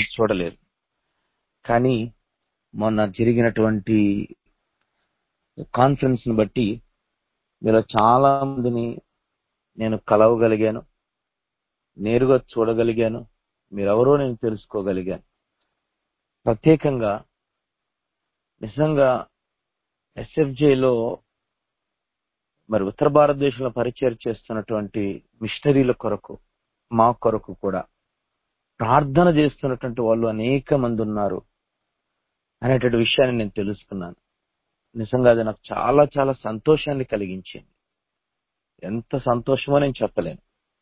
చూడలేరు కానీ మొన్న జరిగినటువంటి కాన్ఫరెన్స్ ని బట్టి మీలో చాలా మందిని నేను కలవగలిగాను నేరుగా చూడగలిగాను మీరెవరో నేను తెలుసుకోగలిగాను ప్రత్యేకంగా నిజంగా ఎస్ఎఫ్జేలో మరి ఉత్తర భారతదేశంలో పరిచయం చేస్తున్నటువంటి మిషనరీల కొరకు మా కొరకు కూడా ప్రార్థన చేస్తున్నటువంటి వాళ్ళు అనేక మంది ఉన్నారు అనేటువంటి విషయాన్ని నేను తెలుసుకున్నాను నిజంగా అది నాకు చాలా చాలా సంతోషాన్ని కలిగించింది ఎంత సంతోషమో నేను చెప్పలేను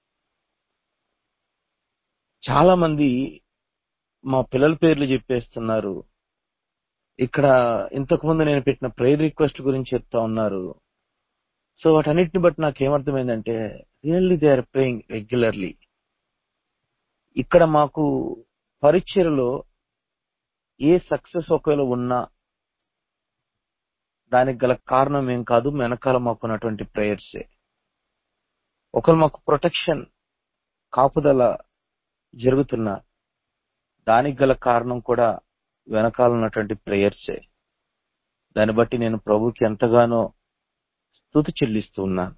చాలా మంది మా పిల్లల పేర్లు చెప్పేస్తున్నారు ఇక్కడ ఇంతకు ముందు నేను పెట్టిన ప్రేయర్ రిక్వెస్ట్ గురించి చెప్తా ఉన్నారు సో వాటన్నిటిని బట్టి నాకు ఏమర్థమైందంటే really they are praying regularly ఇక్కడ మాకు పరీక్షలలో ఏ సక్సెస్ ఒకవేళ ఉన్నా దానికి గల కారణం ఏం కాదు వెనకాల మాకున్నటువంటి ప్రేయర్సే ఒకరు మాకు ప్రొటెక్షన్ కాపుదల జరుగుతున్నా దానికి గల కారణం కూడా వెనకాల ఉన్నటువంటి ప్రేయర్సే దాన్ని బట్టి నేను ప్రభుకి ఎంతగానో స్థుతి చెల్లిస్తూ ఉన్నాను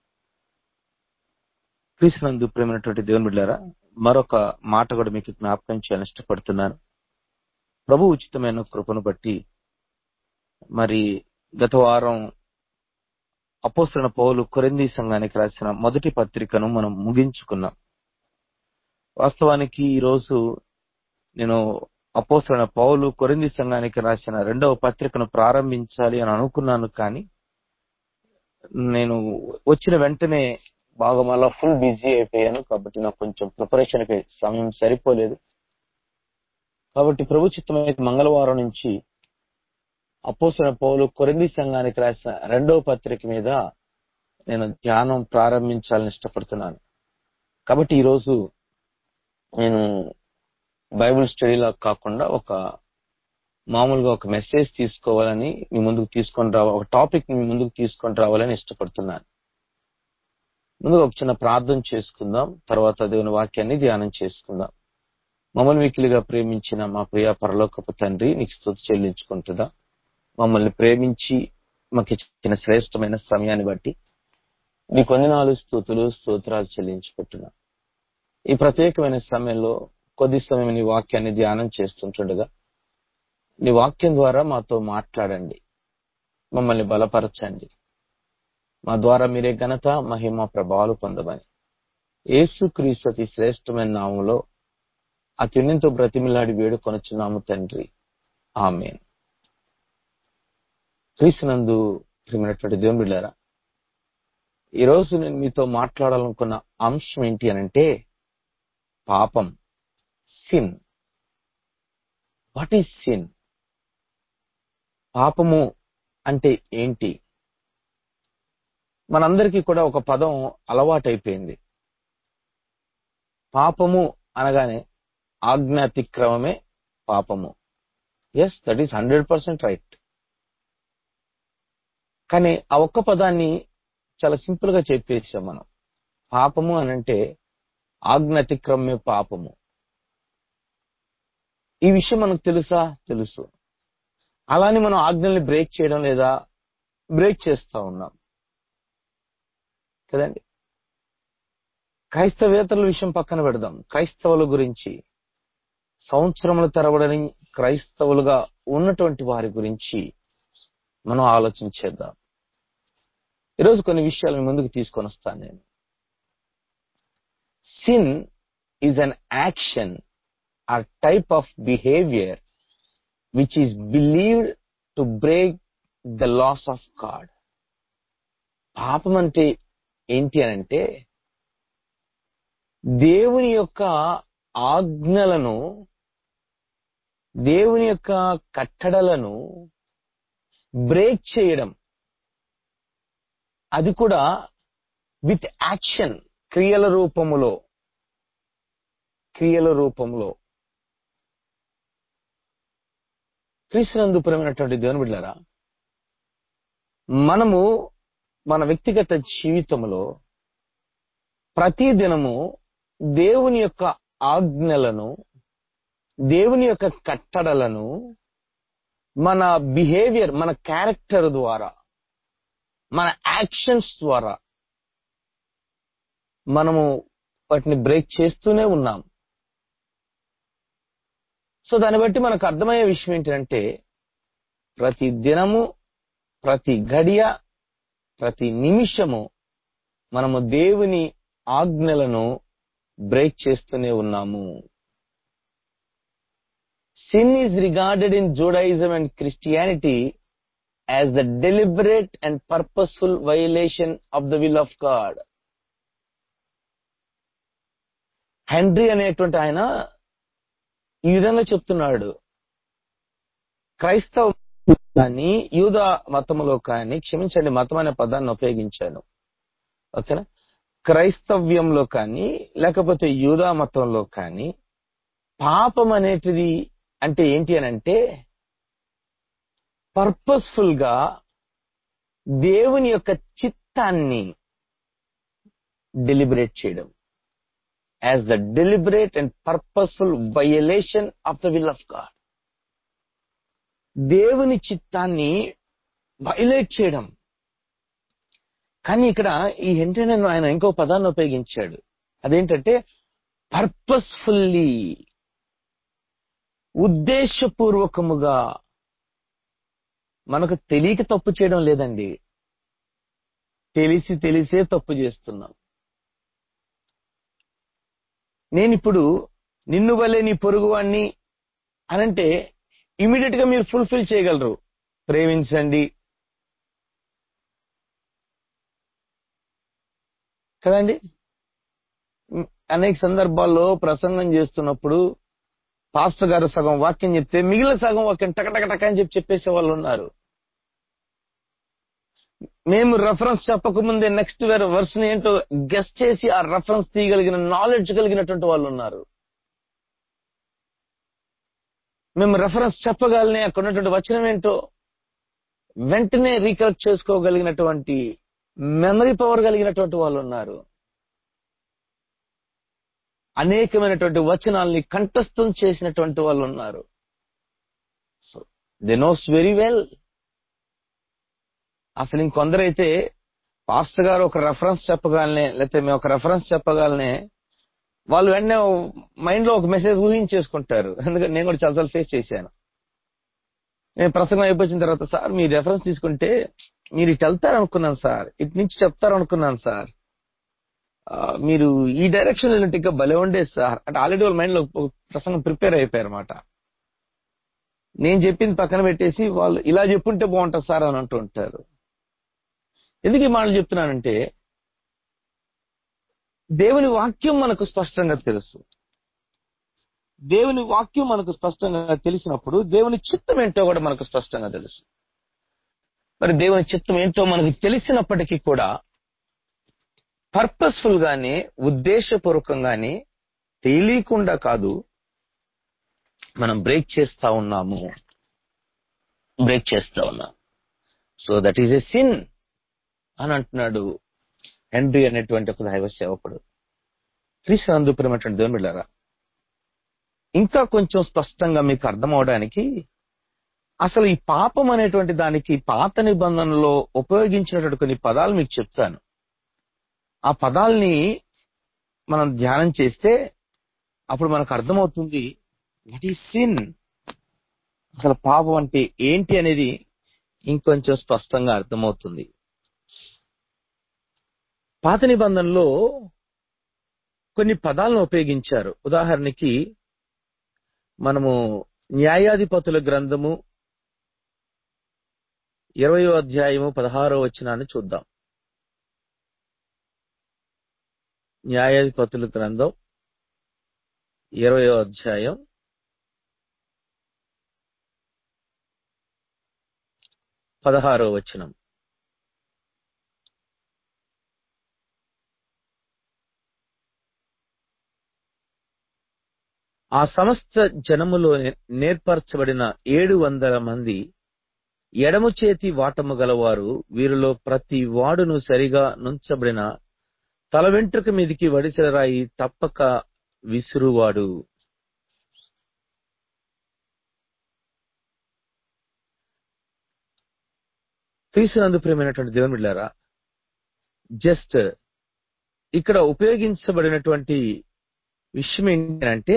క్రీస్తునందు ప్రేమైనటువంటి దేవుని బిడ్డారా మరొక మాట కూడా మీకు జ్ఞాపకం చేయాలని ఇష్టపడుతున్నాను ప్రభు ఉచితమైన కృపను బట్టి మరి గత వారం అపోసరణ పౌలు కొరింది సంఘానికి రాసిన మొదటి పత్రికను మనం ముగించుకున్నాం వాస్తవానికి ఈ రోజు నేను అపోసరణ పౌలు కొరింది సంఘానికి రాసిన రెండవ పత్రికను ప్రారంభించాలి అని అనుకున్నాను కానీ నేను వచ్చిన వెంటనే బాగా మళ్ళా ఫుల్ బిజీ అయిపోయాను కాబట్టి నాకు కొంచెం ప్రిపరేషన్ కి సమయం సరిపోలేదు కాబట్టి ప్రభు చిత్తమైతే మంగళవారం నుంచి అపోసన పౌలు కొరింది సంఘానికి రాసిన రెండవ పత్రిక మీద నేను ధ్యానం ప్రారంభించాలని ఇష్టపడుతున్నాను కాబట్టి ఈరోజు నేను బైబిల్ స్టడీలా కాకుండా ఒక మామూలుగా ఒక మెసేజ్ తీసుకోవాలని మీ ముందుకు తీసుకొని రావాలి ఒక టాపిక్ మీ ముందుకు తీసుకొని రావాలని ఇష్టపడుతున్నాను ముందుగా ఒక చిన్న ప్రార్థన చేసుకుందాం తర్వాత దేవుని వాక్యాన్ని ధ్యానం చేసుకుందాం మమ్మల్ని మిక్కిలిగా ప్రేమించిన మా ప్రియ పరలోకపు తండ్రి నీకు స్థుతి చెల్లించుకుంటుందా మమ్మల్ని ప్రేమించి మాకు ఇచ్చిన శ్రేష్టమైన సమయాన్ని బట్టి మీ కొన్ని నాలుగు స్థుతులు స్తోత్రాలు చెల్లించుకుంటున్నా ఈ ప్రత్యేకమైన సమయంలో కొద్ది సమయం నీ వాక్యాన్ని ధ్యానం చేస్తుంటుండగా నీ వాక్యం ద్వారా మాతో మాట్లాడండి మమ్మల్ని బలపరచండి మా ద్వారా మీరే ఘనత మహిమ ప్రభావాలు పొందమని యేసు క్రీస్తు అతి శ్రేష్టమైన నామంలో అత్యున్నతో బ్రతిమిలాడి వేడుకొనొచ్చున్నాము తండ్రి ఆమె క్రీస్తునందు ప్రియమైనటువంటి దేవుని బిడ్డారా ఈ రోజు నేను మీతో మాట్లాడాలనుకున్న అంశం ఏంటి అనంటే పాపం సిన్ వాట్ ఈస్ సిన్ పాపము అంటే ఏంటి మనందరికీ కూడా ఒక పదం అలవాటైపోయింది పాపము అనగానే ఆజ్ఞాతిక్రమమే పాపము yes that is hundred percent right కానీ ఆ ఒక్క పదాన్ని చాలా సింపుల్ గా చెప్పేసాం మనం పాపము అనంటే ఆజ్ఞాతిక్రమమే పాపము ఈ విషయం మనకు తెలుసా తెలుసు అలానే మనం ఆజ్ఞల్ని బ్రేక్ చేయడం లేదా బ్రేక్ చేస్తా ఉన్నాం కదండి క్రైస్తవేతరుల విషయం పక్కన పెడదాం క్రైస్తవుల గురించి సంవత్సరముల తరబడని క్రైస్తవులుగా ఉన్నటువంటి వారి గురించి మనం ఆలోచించేద్దాం ఈరోజు కొన్ని విషయాలు మీ ముందుకు తీసుకొని వస్తాను నేను sin is an action or type of behaviour which is believed to break the laws of God పాపం అంటే ఏంటి అని అంటే దేవుని యొక్క ఆజ్ఞలను దేవుని యొక్క కట్టడలను బ్రేక్ చేయడం అది కూడా విత్ యాక్షన్ క్రియల రూపములో క్రియల రూపంలో క్రీస్తునందుపురమైనటువంటి దేవుని బిడ్డారా మనము మన వ్యక్తిగత జీవితంలో ప్రతి దినము దేవుని యొక్క ఆజ్ఞలను దేవుని యొక్క కట్టడలను మన బిహేవియర్ మన క్యారెక్టర్ ద్వారా మన యాక్షన్స్ ద్వారా మనము వాటిని బ్రేక్ చేస్తూనే ఉన్నాం సో దాన్ని బట్టి మనకు అర్థమయ్యే విషయం ఏంటంటే ప్రతి దినము ప్రతి గడియ ప్రతి నిమిషము మనము దేవుని ఆజ్ఞలను బ్రేక్ చేస్తూనే ఉన్నాము sin is regarded in Judaism and Christianity as the deliberate and purposeful violation of the will of God Henry అనేటువంటి ఆయన ఈ విధంగా చెప్తున్నాడు క్రైస్తవ కానీ యూద మతములో కానీ క్షమించండి మతం అనే పదాన్ని ఉపయోగించాను ఓకేనా క్రైస్తవ్యంలో కానీ లేకపోతే యూదా మతంలో కానీ పాపం అనేటిది అంటే ఏంటి అని అంటే పర్పస్ఫుల్ గా దేవుని యొక్క చిత్తాన్ని డెలిబరేట్ చేయడం as the deliberate and purposeful violation of the will of God దేవుని చిత్తాన్ని వైలేట్ చేయడం కానీ ఇక్కడ ఈ హెంటనే ఆయన ఇంకో పదాన్ని ఉపయోగించాడు అదేంటంటే పర్పస్ఫుల్లీ ఉద్దేశపూర్వకముగా మనకు తెలియక తప్పు చేయడం లేదండి తెలిసి తెలిసే తప్పు చేస్తున్నాం నేనిప్పుడు నిన్ను వల్లే నీ పొరుగువాణ్ణి అనంటే ఇమీడియట్ గా మీరు ఫుల్ఫిల్ చేయగలరు ప్రేమించండి కదండి ఉమ్, అనేక సందర్భాల్లో ప్రసంగం చేస్తున్నప్పుడు పాస్టర్ గారు సగం వాక్యం చెప్తే మిగిలిన సగం వాక్యం టక టక అని చెప్పి చెప్పేసే వాళ్ళు ఉన్నారు మేము రెఫరెన్స్ చెప్పకముందే నెక్స్ట్ వేరే వర్షన్ ఏంటో గెస్ట్ చేసి ఆ రెఫరెన్స్ తీయగలిగిన నాలెడ్జ్ కలిగినటువంటి వాళ్ళు ఉన్నారు మేము రెఫరెన్స్ చెప్పగలనే అక్కడ ఉన్నటువంటి వచనం ఏంటో వెంటనే రీకలెక్ట్ చేసుకోగలిగినటువంటి మెమరీ పవర్ కలిగినటువంటి వాళ్ళు ఉన్నారు అనేకమైనటువంటి వచనాల్ని కంఠస్థం చేసినటువంటి వాళ్ళు ఉన్నారు దే నోస్ వెరీ వెల్ అసలు ఇంకొందరైతే పాస్టర్ గారు ఒక రెఫరెన్స్ చెప్పగానే లేకపోతే మేము ఒక రెఫరెన్స్ చెప్పగానే వాళ్ళు వెంటనే మైండ్ లో ఒక మెసేజ్ ఊహించేసుకుంటారు ఎందుకంటే నేను కూడా చాలాసార్లు ఫేస్ చేశాను నేను ప్రసంగం అయిపోయిన తర్వాత సార్ మీ రెఫరెన్స్ తీసుకుంటే మీరు ఇటు వెళ్తారు అనుకున్నాను సార్ ఇటు నుంచి చెప్తారు అనుకున్నాను సార్ ఆ, మీరు ఈ డైరెక్షన్ వెళ్ళినట్టు ఇంకా భలే ఉండేది సార్ అంటే ఆల్రెడీ వాళ్ళ మైండ్ లో ఒక ప్రసంగం ప్రిపేర్ అయిపోయారు అనమాట నేను చెప్పింది పక్కన పెట్టేసి వాళ్ళు ఇలా చెప్పుంటే బాగుంటుంది సార్ అని అంటూ ఉంటారు ఎందుకు ఈ మాటలు చెప్తున్నానంటే దేవుని వాక్యం మనకు స్పష్టంగా తెలుసు దేవుని వాక్యం మనకు స్పష్టంగా తెలిసినప్పుడు దేవుని చిత్తం ఏంటో కూడా మనకు స్పష్టంగా తెలుసు మరి దేవుని చిత్తం ఏంటో మనకు తెలిసినప్పటికీ కూడా పర్పస్ఫుల్ గానే ఉద్దేశపూర్వకంగానే తెలియకుండా కాదు మనం బ్రేక్ చేస్తా ఉన్నాము బ్రేక్ చేస్తా ఉన్నాం so that is a sin అని అంటున్నాడు హెన్రీ అనేటువంటి ఒక దైవ సేవకుడు క్రీస్తు ప్రేమటువంటి దేవుని బిడ్డారా ఇంకా కొంచెం స్పష్టంగా మీకు అర్థం అవడానికి అసలు ఈ పాపం అనేటువంటి దానికి పాత నిబంధనలో ఉపయోగించినటువంటి కొన్ని పదాలు మీకు చెప్తాను ఆ పదాల్ని మనం ధ్యానం చేస్తే అప్పుడు మనకు అర్థమవుతుంది వాట్ ఈ సిన్ అసలు పాపం అంటే ఏంటి అనేది ఇంకొంచెం స్పష్టంగా అర్థమవుతుంది పాత నిబంధనలో కొన్ని పదాలను ఉపయోగించారు ఉదాహరణకి మనము న్యాయాధిపతుల గ్రంథము ఇరవయో అధ్యాయము పదహారో వచనాన్ని చూద్దాం న్యాయాధిపతుల గ్రంథం ఇరవయో అధ్యాయం పదహారో వచనం ఆ సమస్త జనములో నేర్పరచబడిన ఏడు వందల మంది ఎడము చేతి వాటము గలవారు వీరిలో ప్రతి వాడును సరిగా నుంచబడిన తల వెంట్రుక మీదికి వడిసెల రాయి తప్పక విసురువాడు క్రీస్తునందు ప్రియమైనటువంటి దేవుని బిడ్డారా జస్ట్ ఇక్కడ ఉపయోగించబడినటువంటి విషయం ఏంటంటే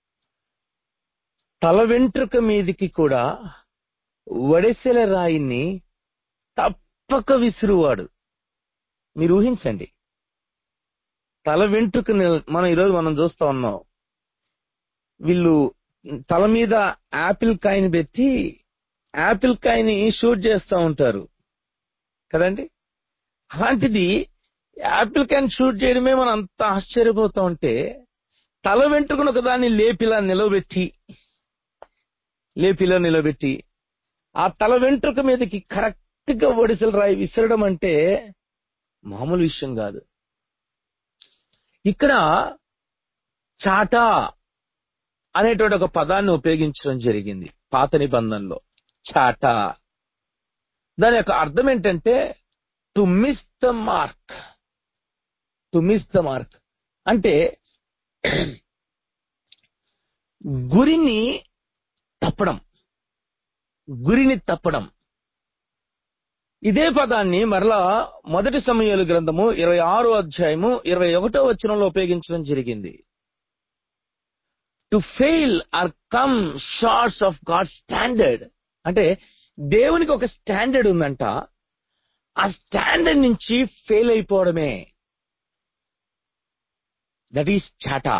తల వెంట్రుక మీదికి కూడా వడెసెల రాయిని తప్పక విసురువాడు మీరు ఊహించండి తల వెంట్రుక మనం ఈరోజు మనం చూస్తా ఉన్నాం వీళ్ళు తల మీద యాపిల్ కాయని పెట్టి యాపిల్ కాయని షూట్ చేస్తూ ఉంటారు కదండి అలాంటిది యాపిల్ కాయని షూట్ చేయడమే మనం అంత ఆశ్చర్యపోతా ఉంటే తల వెంట్రుకను ఒక దాన్ని లేపిలా నిలబెట్టి లేపిలో నిలబెట్టి ఆ తల వెంట్రుక మీదకి కరెక్ట్ గా ఒడిసెల రాయి విసరడం అంటే మామూలు విషయం కాదు ఇక్కడ చాటా అనేటువంటి ఒక పదాన్ని ఉపయోగించడం జరిగింది పాత నిబంధనలో చాటా దాని యొక్క అర్థం ఏంటంటే to miss the mark to miss the mark అంటే గురిని తప్పడం గురిని తప్పడం ఇదే పదాన్ని మరలా మొదటి సమయాలు గ్రంథము ఇరవై ఆరో అధ్యాయము ఇరవై ఒకటో వచనంలో ఉపయోగించడం జరిగింది to fail or come shorts of God standard అంటే దేవునికి ఒక స్టాండర్డ్ ఉందంట ఆ స్టాండర్డ్ నుంచి ఫెయిల్ అయిపోవడమే దట్ ఈస్ చాటా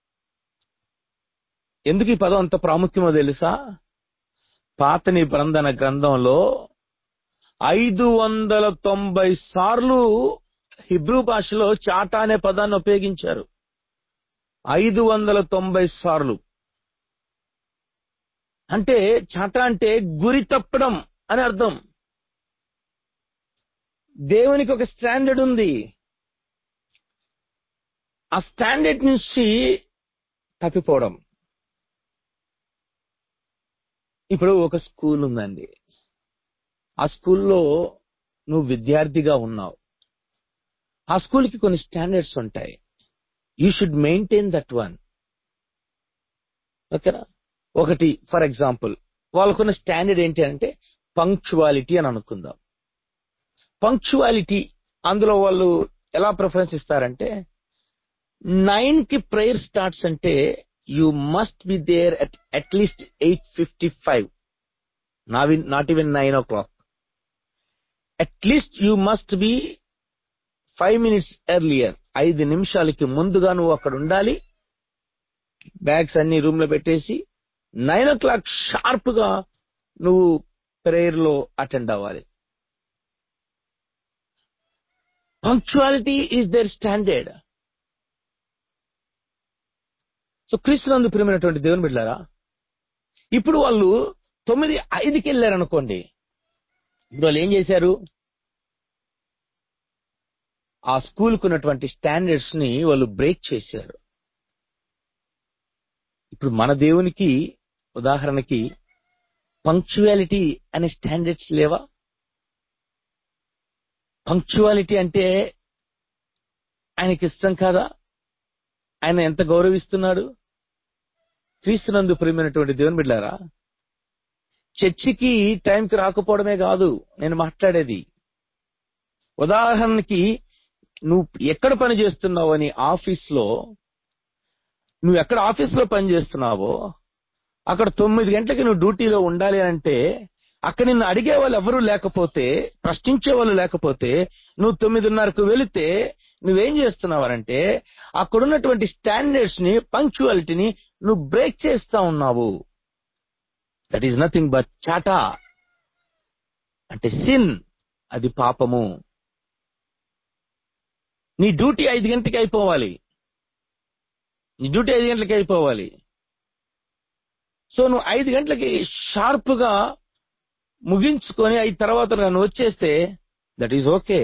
ఎందుకు ఈ పదం అంత ప్రాముఖ్యమో తెలుసా పాత నిబంధన గ్రంథంలో ఐదు వందల తొంభై సార్లు హిబ్రూ భాషలో చాటా అనే పదాన్ని ఉపయోగించారు ఐదు వందల తొంభై సార్లు అంటే చాటా అంటే గురి తప్పడం అని అర్థం దేవునికి ఒక స్టాండర్డ్ ఉంది ఆ స్టాండర్డ్ నుంచి తప్పిపోవడం ఇప్పుడు ఒక స్కూల్ ఉందండి ఆ స్కూల్లో నువ్వు విద్యార్థిగా ఉన్నావు ఆ స్కూల్కి కొన్ని స్టాండర్డ్స్ ఉంటాయి you should maintain that one ఓకేనా ఒకటి ఫర్ ఎగ్జాంపుల్ వాళ్ళకున్న స్టాండర్డ్ ఏంటి అంటే పంక్చువాలిటీ అని అనుకుందాం పంక్చువాలిటీ అందులో వాళ్ళు ఎలా ప్రిఫరెన్స్ ఇస్తారంటే నైన్ కి ప్రేయర్ స్టార్ట్స్ అంటే you must be there at at least eight fifty five not even nine o'clock at least you must be five minutes earlier ఐదు నిమిషాలకి ముందుగా నువ్వు అక్కడ ఉండాలి బ్యాగ్స్ అన్ని రూమ్ లో పెట్టేసి నైన్ ఓ క్లాక్ షార్ప్ గా నువ్వు ప్రేయర్ లో అటెండ్ అవ్వాలి punctuality is there standard so క్రీస్తునందు ప్రియమైనటువంటి దేవుని బిడ్డారా ఇప్పుడు వాళ్ళు తొమ్మిది ఐదుకి వెళ్ళారనుకోండి ఇప్పుడు వాళ్ళు ఏం చేశారు ఆ స్కూల్కి ఉన్నటువంటి స్టాండర్డ్స్ ని వాళ్ళు బ్రేక్ చేశారు ఇప్పుడు మన దేవునికి ఉదాహరణకి పంక్చువాలిటీ అనే స్టాండర్డ్స్ లేవా పంక్చువాలిటీ అంటే ఆయనకి ఇష్టం కాదా ఆయన ఎంత గౌరవిస్తున్నాడు క్రీస్తునందు ప్రియమైనటువంటి దేవుని బిడ్డారా చర్చికి టైంకి రాకపోవడమే కాదు నేను మాట్లాడేది ఉదాహరణకి నువ్వు ఎక్కడ పని చేస్తున్నావు అని ఆఫీస్ లో నువ్వు ఎక్కడ ఆఫీస్ లో పని చేస్తున్నావో అక్కడ తొమ్మిది గంటలకి నువ్వు డ్యూటీలో ఉండాలి అంటే అక్కడ నిన్ను అడిగే వాళ్ళు ఎవరూ లేకపోతే ప్రశ్నించే వాళ్ళు లేకపోతే నువ్వు తొమ్మిదిన్నరకు వెళితే నువ్వేం చేస్తున్నావనంటే అక్కడున్నటువంటి స్టాండర్డ్స్ ని పంక్చువాలిటీని నువ్వు బ్రేక్ చేస్తా ఉన్నావు దట్ ఈస్ నథింగ్ బట్ చాటా అంటే సిన్ అది పాపము నీ డ్యూటీ ఐదు గంటలకి అయిపోవాలి నీ డ్యూటీ ఐదు గంటలకి అయిపోవాలి సో నువ్వు ఐదు గంటలకి షార్ప్ గా ముగించుకొని ఐదు తర్వాత నువ్వు వచ్చేస్తే దట్ ఈజ్ ఓకే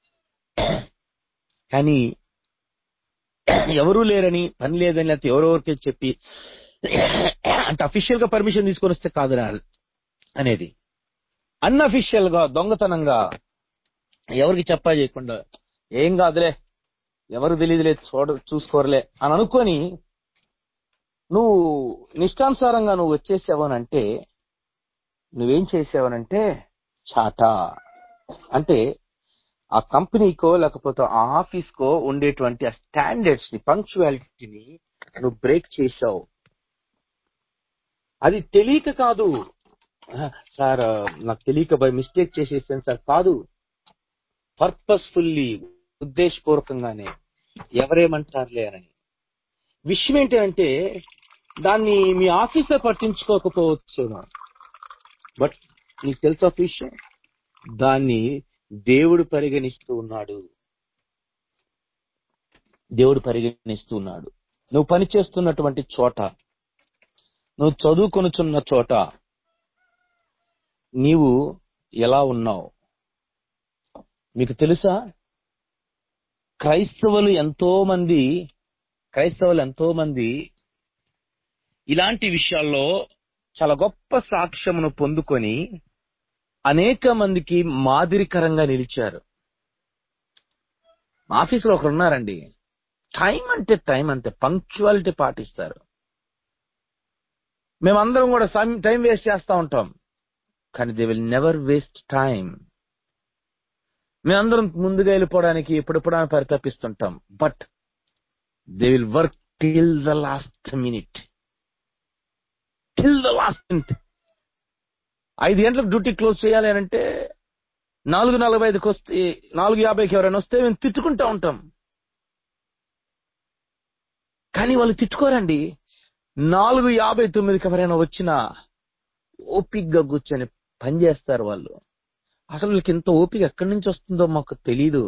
కానీ ఎవరూ లేరని పని లేదని లేకపోతే ఎవరెవరికి చెప్పి అంటే అఫీషియల్ గా పర్మిషన్ తీసుకొని వస్తే కాదు రా అనేది అన్అఫీషియల్ గా దొంగతనంగా ఎవరికి చెప్పా చేయకుండా ఏం కాదులే ఎవరు తెలియదులే చూడ చూసుకోరలే అని అనుకొని నువ్వు నిష్టానుసారంగా నువ్వు వచ్చేసావనంటే నువ్వేం చేసావనంటే చాటా అంటే ఆ కంపెనీకో లేకపోతే ఆ ఆఫీస్ కో ఉండేటువంటి ఆ స్టాండర్డ్స్ ని పంక్చువాలిటీని నువ్వు బ్రేక్ చేసావు అది తెలియక కాదు "ఆ, సార్ ఆ, నాకు తెలియక బై మిస్టేక్ చేసేసాను సార్ కాదు పర్పస్ఫుల్లీ ఉద్దేశపూర్వకంగానే ఎవరేమంటారులే అని విషయం ఏంటంటే దాన్ని మీ ఆఫీసర్ పట్టించుకోకపోవచ్చు బట్ నీకు తెలుసా ఒక విషయం దాన్ని దేవుడు పరిగణిస్తూ ఉన్నాడు దేవుడు పరిగణిస్తూ ఉన్నాడు నువ్వు పనిచేస్తున్నటువంటి చోట నువ్వు చదువుకొనుచున్న చోట నీవు ఎలా ఉన్నావు మీకు తెలుసా క్రైస్తవులు ఎంతో మంది క్రైస్తవులు ఎంతో మంది ఇలాంటి విషయాల్లో చాలా గొప్ప సాక్ష్యమును పొందుకొని అనేక మందికి మాదిరికరంగా నిలిచారు మా ఆఫీసులో ఒకరు ఉన్నారండి టైం అంటే టైం అంతే పంక్చువాలిటీ పాటిస్తారు మేమందరం కూడా టైం వేస్ట్ చేస్తా ఉంటాం కానీ they will never waste time మేమందరం ముందుగా వెళ్ళిపోవడానికి ఎప్పుడెప్పుడు పరితపిస్తుంటాం but they will work till the last minute till the last minute ఐదు గంటలకు డ్యూటీ క్లోజ్ చేయాలి అని అంటే నాలుగు నలభై ఐదుకి వస్తే నాలుగు యాభైకి ఎవరైనా వస్తే మేము తిట్టుకుంటా ఉంటాం కానీ వాళ్ళు తిట్టుకోరండి నాలుగు యాభై తొమ్మిదికి ఎవరైనా వచ్చినా ఓపిగ్గా కూర్చొని పని చేస్తారు వాళ్ళు అసలు వీళ్ళకి ఇంత ఓపిక ఎక్కడి నుంచి వస్తుందో మాకు తెలీదు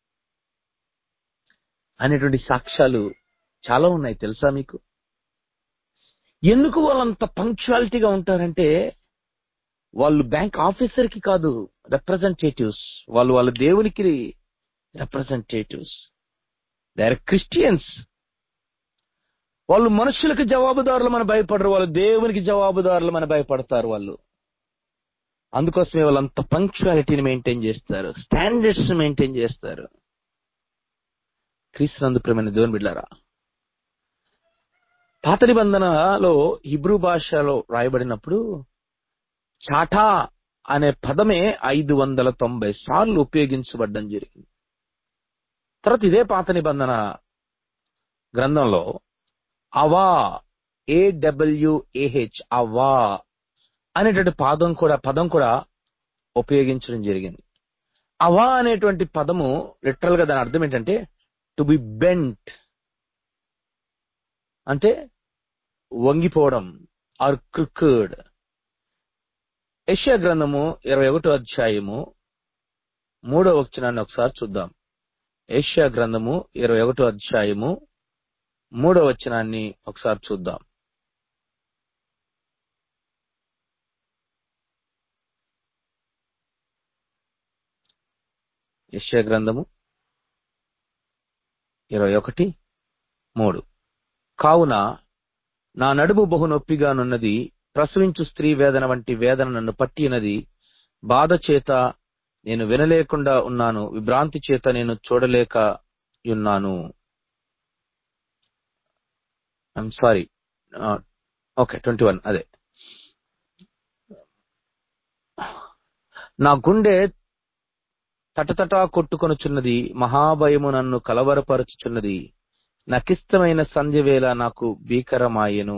అనేటువంటి సాక్ష్యాలు చాలా ఉన్నాయి తెలుసా మీకు ఎందుకు వాళ్ళంత పంక్చువాలిటీగా ఉంటారంటే వాళ్ళు బ్యాంక్ ఆఫీసర్ కి కాదు రిప్రజెంటేటివ్స్ వాళ్ళు వాళ్ళ దేవునికి రిప్రజెంటేటివ్స్ దే ఆర్ క్రిస్టియన్స్ వాళ్ళు మనుషులకు జవాబుదారులు మన భయపడరు వాళ్ళు దేవునికి జవాబుదారులు మన భయపడతారు వాళ్ళు అందుకోసమే వాళ్ళు అంత పంక్చువాలిటీని మెయింటైన్ చేస్తారు స్టాండర్డ్స్ మెయింటైన్ చేస్తారు క్రీస్తునందు ప్రేమైన దేవుని బిడ్డారా పాత నిబంధనలో హిబ్రూ భాషలో రాయబడినప్పుడు చాటా అనే పదమే ఐదు వందల తొంభై సార్లు ఉపయోగించబడ్డం జరిగింది తర్వాత ఇదే పాత నిబంధన గ్రంథంలో అవా ఏడబ్ల్యూఏహెచ్ అవా అనేటువంటి పాదం కూడా పదం కూడా ఉపయోగించడం జరిగింది అవా అనేటువంటి పదము లిటరల్ గా దాని అర్థం ఏంటంటే టు బి బెంట్ అంటే వంగిపోవడం ఆర్ క్రికర్డ్ యెషయా గ్రంథము ఇరవై ఒకటో అధ్యాయము మూడో వచనాన్ని ఒకసారి చూద్దాం యెషయా గ్రంథము ఇరవై ఒకటో అధ్యాయము మూడో వచనాన్ని ఒకసారి చూద్దాం యెషయా గ్రంథము ఇరవై ఒకటి మూడు కావున నా నడుము బహు నొప్పిగానున్నది ప్రసవించు స్త్రీ వేదన వంటి వేదన నన్ను పట్టినది బాధ చేత నేను వినలేకుండా ఉన్నాను విభ్రాంతి చేత నేను చూడలేక ఉన్నాను I'm sorry okay twenty one అదే నా గుండె తటతటా కొట్టుకొనుచున్నది మహాభయము నన్ను కలవరపరచుచున్నది నాకిష్టమైన సంధ్య వేళ నాకు భీకరమాయెను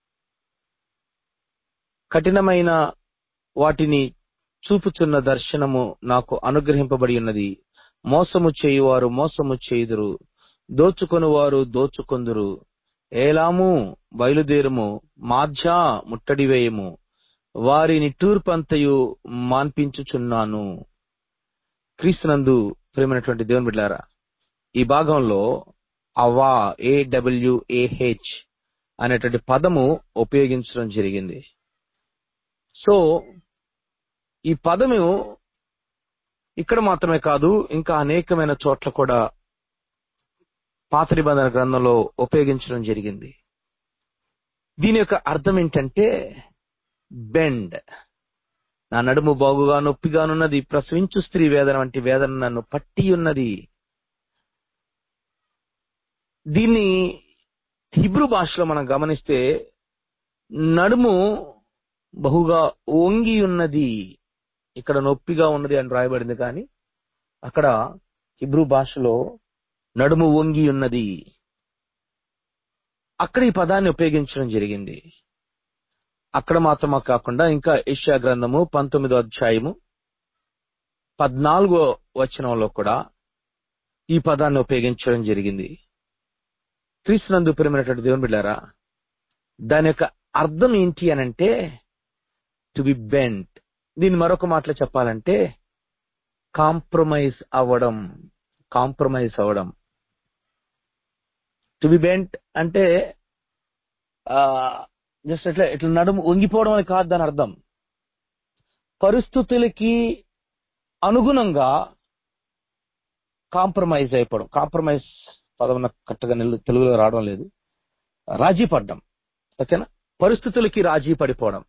కఠినమైన వాటిని చూపుచున్న దర్శనము నాకు అనుగ్రహింపబడి ఉన్నది మోసము చేయువారు మోసము చేయుదురు దోచుకొనువారు దోచుకొందురు ఏలాము బయలుదేరుము మాధ్యా ముట్టడి వేయము వారిని టూర్పంతయు మాన్పించుచున్నాను క్రీస్తునందు ప్రేమైనటువంటి దేవుని బిడ్డారా ఈ భాగంలో అవా ఏడబ్ల్యూఏహెచ్ అనేటువంటి పదము ఉపయోగించడం జరిగింది సో ఈ పదము ఇక్కడ మాత్రమే కాదు ఇంకా అనేకమైన చోట్ల కూడా పాత నిబంధన గ్రంథంలో ఉపయోగించడం జరిగింది దీని యొక్క అర్థం ఏంటంటే బెండ్ నా నడుము బాగుగా నొప్పిగానున్నది ప్రసవించు స్త్రీ వేదన వంటి వేదన నన్ను పట్టి ఉన్నది దీన్ని హిబ్రూ భాషలో మనం గమనిస్తే నడుము బహుగా వంగి ఉన్నది ఇక్కడ నొప్పిగా ఉన్నది అని రాయబడింది కానీ అక్కడ హిబ్రూ భాషలో నడుము వంగి ఉన్నది అక్కడ ఈ పదాన్ని ఉపయోగించడం జరిగింది అక్కడ మాత్రమే కాకుండా ఇంకా ఏషియా గ్రంథము పంతొమ్మిదో అధ్యాయము పద్నాలుగో వచనంలో కూడా ఈ పదాన్ని ఉపయోగించడం జరిగింది క్రీస్తునందు ప్రేమైనటువంటి దేవుని బిడ్డారా దాని యొక్క అర్థం ఏంటి అనంటే టు బి బెంట్ దీన్ని మరొక మాటలో చెప్పాలంటే కాంప్రమైజ్ అవ్వడం కాంప్రమైజ్ అవ్వడం టు బి బెంట్ అంటే జస్ట్ ఇట్లా ఇట్లా నడుము వంగిపోవడం అని కాదు దాని అర్థం పరిస్థితులకి అనుగుణంగా కాంప్రమైజ్ అయిపోవడం కాంప్రమైజ్ పదం నాకు కరెక్ట్గా నిలు- తెలుగులో రావడం లేదు రాజీ పడ్డం ఓకేనా పరిస్థితులకి రాజీ పడిపోవడం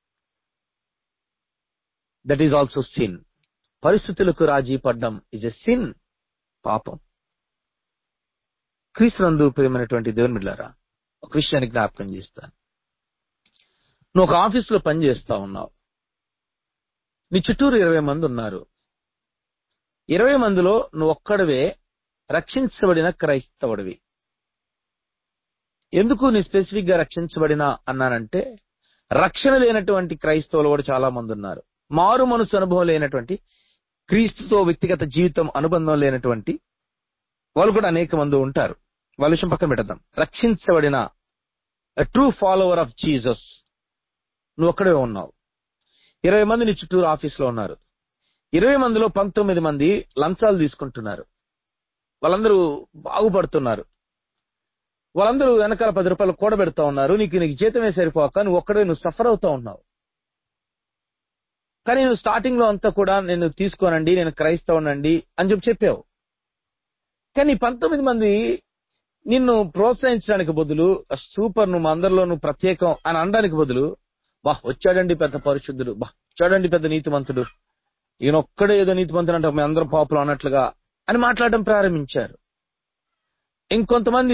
దట్ ఈజ్ ఆల్సో సిన్ పరిస్థితులకు రాజీ పడ్డం ఇజ్ ఎ సిన్ పాపం క్రీస్తునందు ప్రియమైనటువంటి దేవుని బిడ్డారా ఒక విషయాన్ని జ్ఞాపకం చేస్తాను నువ్వు ఒక ఆఫీసులో పని చేస్తా ఉన్నావు నీ చుట్టూరు ఇరవై మంది ఉన్నారు ఇరవై మందిలో నువ్వు ఒక్కడవే రక్షించబడిన క్రైస్తవుడివి ఎందుకు నీ స్పెసిఫిక్ గా రక్షించబడిన అన్నానంటే రక్షణ లేనటువంటి క్రైస్తవులు కూడా చాలా మంది ఉన్నారు మారు మనసు అనుభవం లేనటువంటి క్రీస్తుతో వ్యక్తిగత జీవితం అనుబంధం లేనటువంటి వాళ్ళు కూడా అనేక మంది ఉంటారు వాళ్ళ విషయం పక్కన పెట్టద్దాం రక్షించబడిన ట్రూ ఫాలోవర్ ఆఫ్ జీసస్ నువ్వు ఒక్కడే ఉన్నావు ఇరవై మంది నీ చుట్టూరు ఆఫీస్లో ఉన్నారు ఇరవై మందిలో పంతొమ్మిది మంది లంచాలు తీసుకుంటున్నారు వాళ్ళందరూ బాగుపడుతున్నారు వాళ్ళందరూ వెనకాల పది రూపాయలు కూడబెడతా ఉన్నారు నీకు నీకు జీతమే సరిపోక నువ్వు ఒక్కడే నువ్వు సఫర్ అవుతా ఉన్నావు కానీ నువ్వు స్టార్టింగ్ లో అంతా కూడా నేను తీసుకోనండి నేను క్రైస్తవునండి అని చెప్పి చెప్పావు కానీ ఈ పంతొమ్మిది మంది నిన్ను ప్రోత్సహించడానికి బదులు సూపర్ నువ్వు మా అందరిలో నువ్వు ప్రత్యేకం అని అనడానికి బదులు బా వచ్చాడండి పెద్ద పరిశుద్ధుడు బా వచ్చాడండి పెద్ద నీతిమంతుడు ఈయన ఒక్కడే ఏదో నీతిమంతుడు అంటే మేము అందరం పాపులు అన్నట్లుగా అని మాట్లాడడం ప్రారంభించారు ఇంకొంతమంది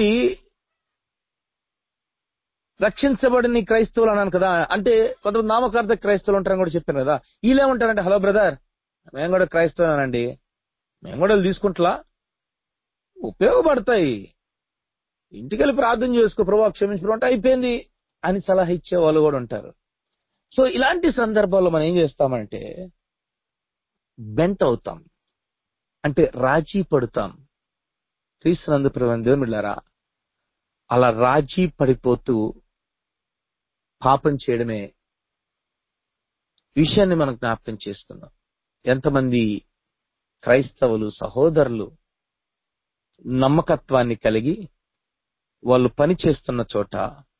రక్షించబడిన క్రైస్తవులు అన్నాను కదా అంటే కొంతమంది నామకార్థ క్రైస్తవులు ఉంటారని కూడా చెప్పాను కదా వీళ్ళేమంటారంటే హలో బ్రదర్ మేము కూడా క్రైస్తవునండి మేము కూడా వీళ్ళు తీసుకుంటలా ఉపయోగపడతాయి ఇంటికెళ్ళి ప్రార్థన చేసుకో ప్రభావ క్షమించడం అంటే అయిపోయింది అని సలహా ఇచ్చే వాళ్ళు కూడా ఉంటారు సో ఇలాంటి సందర్భాల్లో మనం ఏం చేస్తామంటే బెంట్ అవుతాం అంటే రాజీ పడుతాం క్రీస్తునందు ప్రభు దేవుమిళ్ళారా అలా రాజీ పడిపోతూ పాపం చేయడమే విషయాన్ని మనం జ్ఞాపకం చేసుకుందాం ఎంతమంది క్రైస్తవులు సహోదరులు నమ్మకత్వాన్ని కలిగి వాళ్ళు పని చేస్తున్న చోట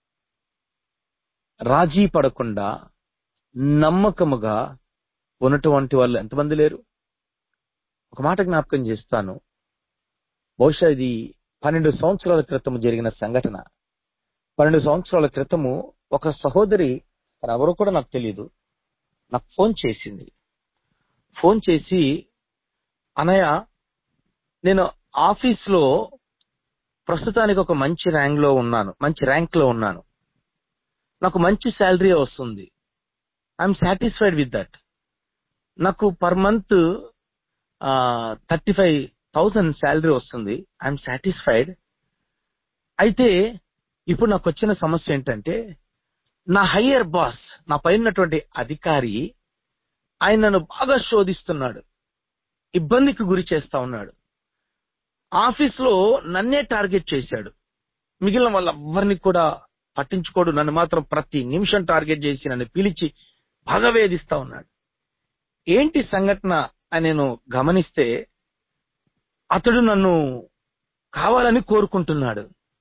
రాజీ పడకుండా నమ్మకముగా ఉన్నటువంటి వాళ్ళు ఎంతమంది లేరు ఒక మాట జ్ఞాపకం చేస్తాను బహుశా ఇది పన్నెండు సంవత్సరాల క్రితం జరిగిన సంఘటన పన్నెండు సంవత్సరాల క్రితము ఒక సహోదరి తను ఎవరో కూడా నాకు తెలియదు నాకు ఫోన్ చేసింది ఫోన్ చేసి అనయ్య నేను ఆఫీస్ లో ప్రస్తుతానికి ఒక మంచి ర్యాంక్ లో ఉన్నాను మంచి ర్యాంక్ లో ఉన్నాను నాకు మంచి శాలరీ వస్తుంది ఐఎమ్ సాటిస్ఫైడ్ విత్ దట్ నాకు per month thirty five thousand salary వస్తుంది ఐఎమ్ సాటిస్ఫైడ్ అయితే ఇప్పుడు నాకు వచ్చిన సమస్య ఏంటంటే నా హయ్యర్ బాస్ నా పైనటువంటి అధికారి ఆయన నన్ను బాగా శోధిస్తున్నాడు ఇబ్బందికి గురి చేస్తా ఉన్నాడు ఆఫీస్ లో నన్నే టార్గెట్ చేశాడు మిగిలిన వాళ్ళెవ్వరిని కూడా పట్టించుకోడు నన్ను మాత్రం ప్రతి నిమిషం టార్గెట్ చేసి నన్ను పిలిచి బాగా వేధిస్తా ఉన్నాడు ఏంటి సంఘటన అని నేను గమనిస్తే అతడు నన్ను కావాలని కోరుకుంటున్నాడు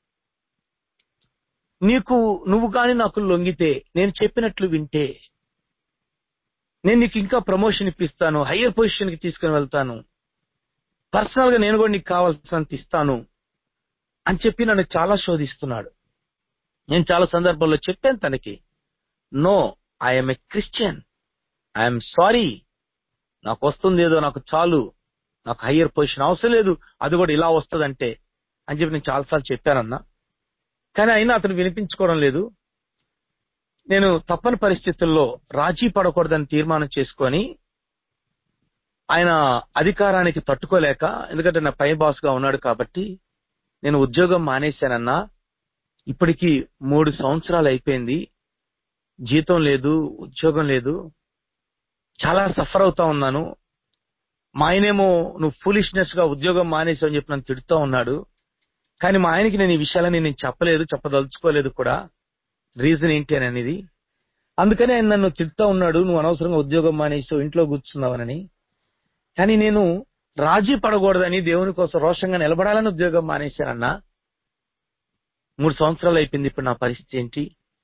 నీకు నువ్వు కాని నాకు లొంగితే నేను చెప్పినట్లు వింటే నేను నీకు ఇంకా ప్రమోషన్ ఇప్పిస్తాను హయ్యర్ పొజిషన్ కి తీసుకుని వెళ్తాను పర్సనల్ గా నేను కూడా నీకు కావాల్సినంత ఇస్తాను అని చెప్పి నన్ను చాలా శోధిస్తున్నాడు నేను చాలా సందర్భాల్లో చెప్పాను తనకి no I'm a Christian I'm sorry నాకు వస్తుంది ఏదో నాకు చాలు నాకు హయ్యర్ పొజిషన్ అవసరం లేదు అది కూడా ఇలా వస్తుందంటే అని చెప్పి నేను చాలాసార్లు చెప్పానన్నా కానీ అయినా అతను వినిపించుకోవడం లేదు నేను తప్పని పరిస్థితుల్లో రాజీ పడకూడదని తీర్మానం చేసుకొని ఆయన అధికారానికి తట్టుకోలేక ఎందుకంటే నా పై బాస్ గా ఉన్నాడు కాబట్టి నేను ఉద్యోగం మానేశానన్నా ఇప్పటికి మూడు సంవత్సరాలు అయిపోయింది జీతం లేదు ఉద్యోగం లేదు చాలా సఫర్ అవుతా ఉన్నాను మా ఆయనేమో నువ్వు ఫూలిష్నెస్ గా ఉద్యోగం మానేసావు అని చెప్పి నన్ను తిడుతూ ఉన్నాడు కానీ మా ఆయనకి నేను ఈ విషయాలని నేను చెప్పలేదు చెప్పదలుచుకోలేదు కూడా రీజన్ ఏంటి అని అనేది అందుకని ఆయన నన్ను తిడుతూ ఉన్నాడు నువ్వు అనవసరంగా ఉద్యోగం మానేసావు ఇంట్లో కూర్చున్నావనని కానీ నేను రాజీ పడకూడదని దేవుని కోసం రోషంగా నిలబడాలని ఉద్యోగం మానేశానన్నా మూడు సంవత్సరాలు అయిపోయింది ఇప్పుడు నా పరిస్థితి ఏంటి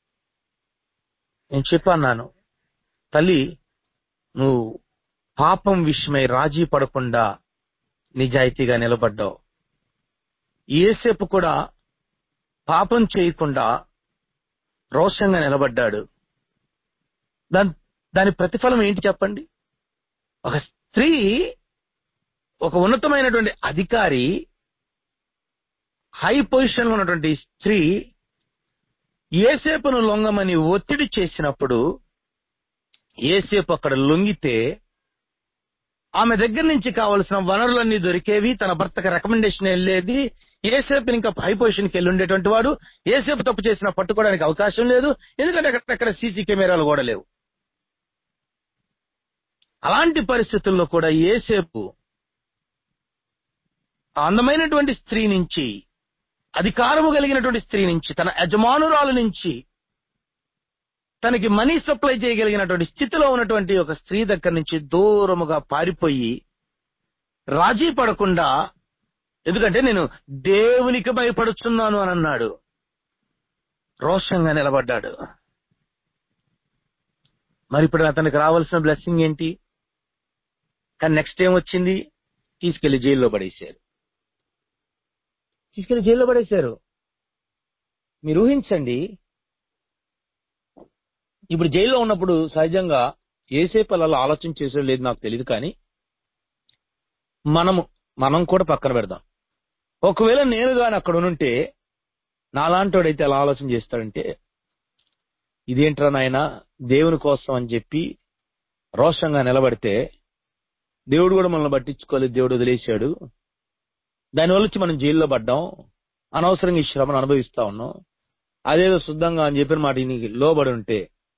నేను చెప్పన్నాను తల్లి నువ్వు పాపం విషయమై రాజీ పడకుండా నిజాయితీగా నిలబడ్డావు ఏసేపు కూడా పాపం చేయకుండా రోషంగా నిలబడ్డాడు దాని దాని ప్రతిఫలం ఏంటి చెప్పండి ఒక స్త్రీ ఒక ఉన్నతమైనటువంటి అధికారి హై పొజిషన్ లో ఉన్నటువంటి స్త్రీ ఏసేపును లొంగమని ఒత్తిడి చేసినప్పుడు ఏసేపు అక్కడ లొంగితే ఆమె దగ్గర నుంచి కావలసిన వనరులన్నీ దొరికేవి తన భర్తకి రికమెండేషన్ వెళ్ళేది ఏసేపు ఇంకా హై పొజిషన్కి వెళ్ళి ఉండేటువంటి వాడు ఏసేపు తప్పు చేసిన పట్టుకోవడానికి అవకాశం లేదు ఎందుకంటే అక్కడ సీసీ కెమెరాలు కూడా లేవు అలాంటి పరిస్థితుల్లో కూడా ఏసేపు ఆ అందమైనటువంటి స్త్రీ నుంచి అధికారము కలిగినటువంటి స్త్రీ నుంచి తన యజమానురాలు నుంచి తనకి మనీ సప్లై చేయగలిగినటువంటి స్థితిలో ఉన్నటువంటి ఒక స్త్రీ దగ్గర నుంచి దూరముగా పారిపోయి రాజీ పడకుండా ఎందుకంటే నేను దేవునికి భయపడుతున్నాను అని అన్నాడు రోషంగా నిలబడ్డాడు మరి ఇప్పుడు అతనికి రావాల్సిన బ్లెస్సింగ్ ఏంటి కానీ నెక్స్ట్ ఏం వచ్చింది తీసుకెళ్లి జైల్లో పడేశారు తీసుకెళ్లి జైల్లో పడేశారు మీరు ఊహించండి ఇప్పుడు జైల్లో ఉన్నప్పుడు సహజంగా ఏసేపు అలా ఆలోచన చేసో లేదు నాకు తెలియదు కానీ మనము మనం కూడా పక్కన పెడదాం ఒకవేళ నేను గాని అక్కడ ఉంటే నాలాంటోడైతే ఎలా ఆలోచన చేస్తాడంటే ఇదేంట్రా నాయన దేవుని కోసం అని చెప్పి రోషంగా నిలబడితే దేవుడు కూడా మనల్ని పట్టించుకోలేదు దేవుడు వదిలేశాడు దానివల్ల వచ్చి మనం జైల్లో పడ్డాం అనవసరంగా ఈ శ్రమను అనుభవిస్తా ఉన్నాం అదేదో శుద్ధంగా అని చెప్పిన మాట నీకు లోబడి ఉంటే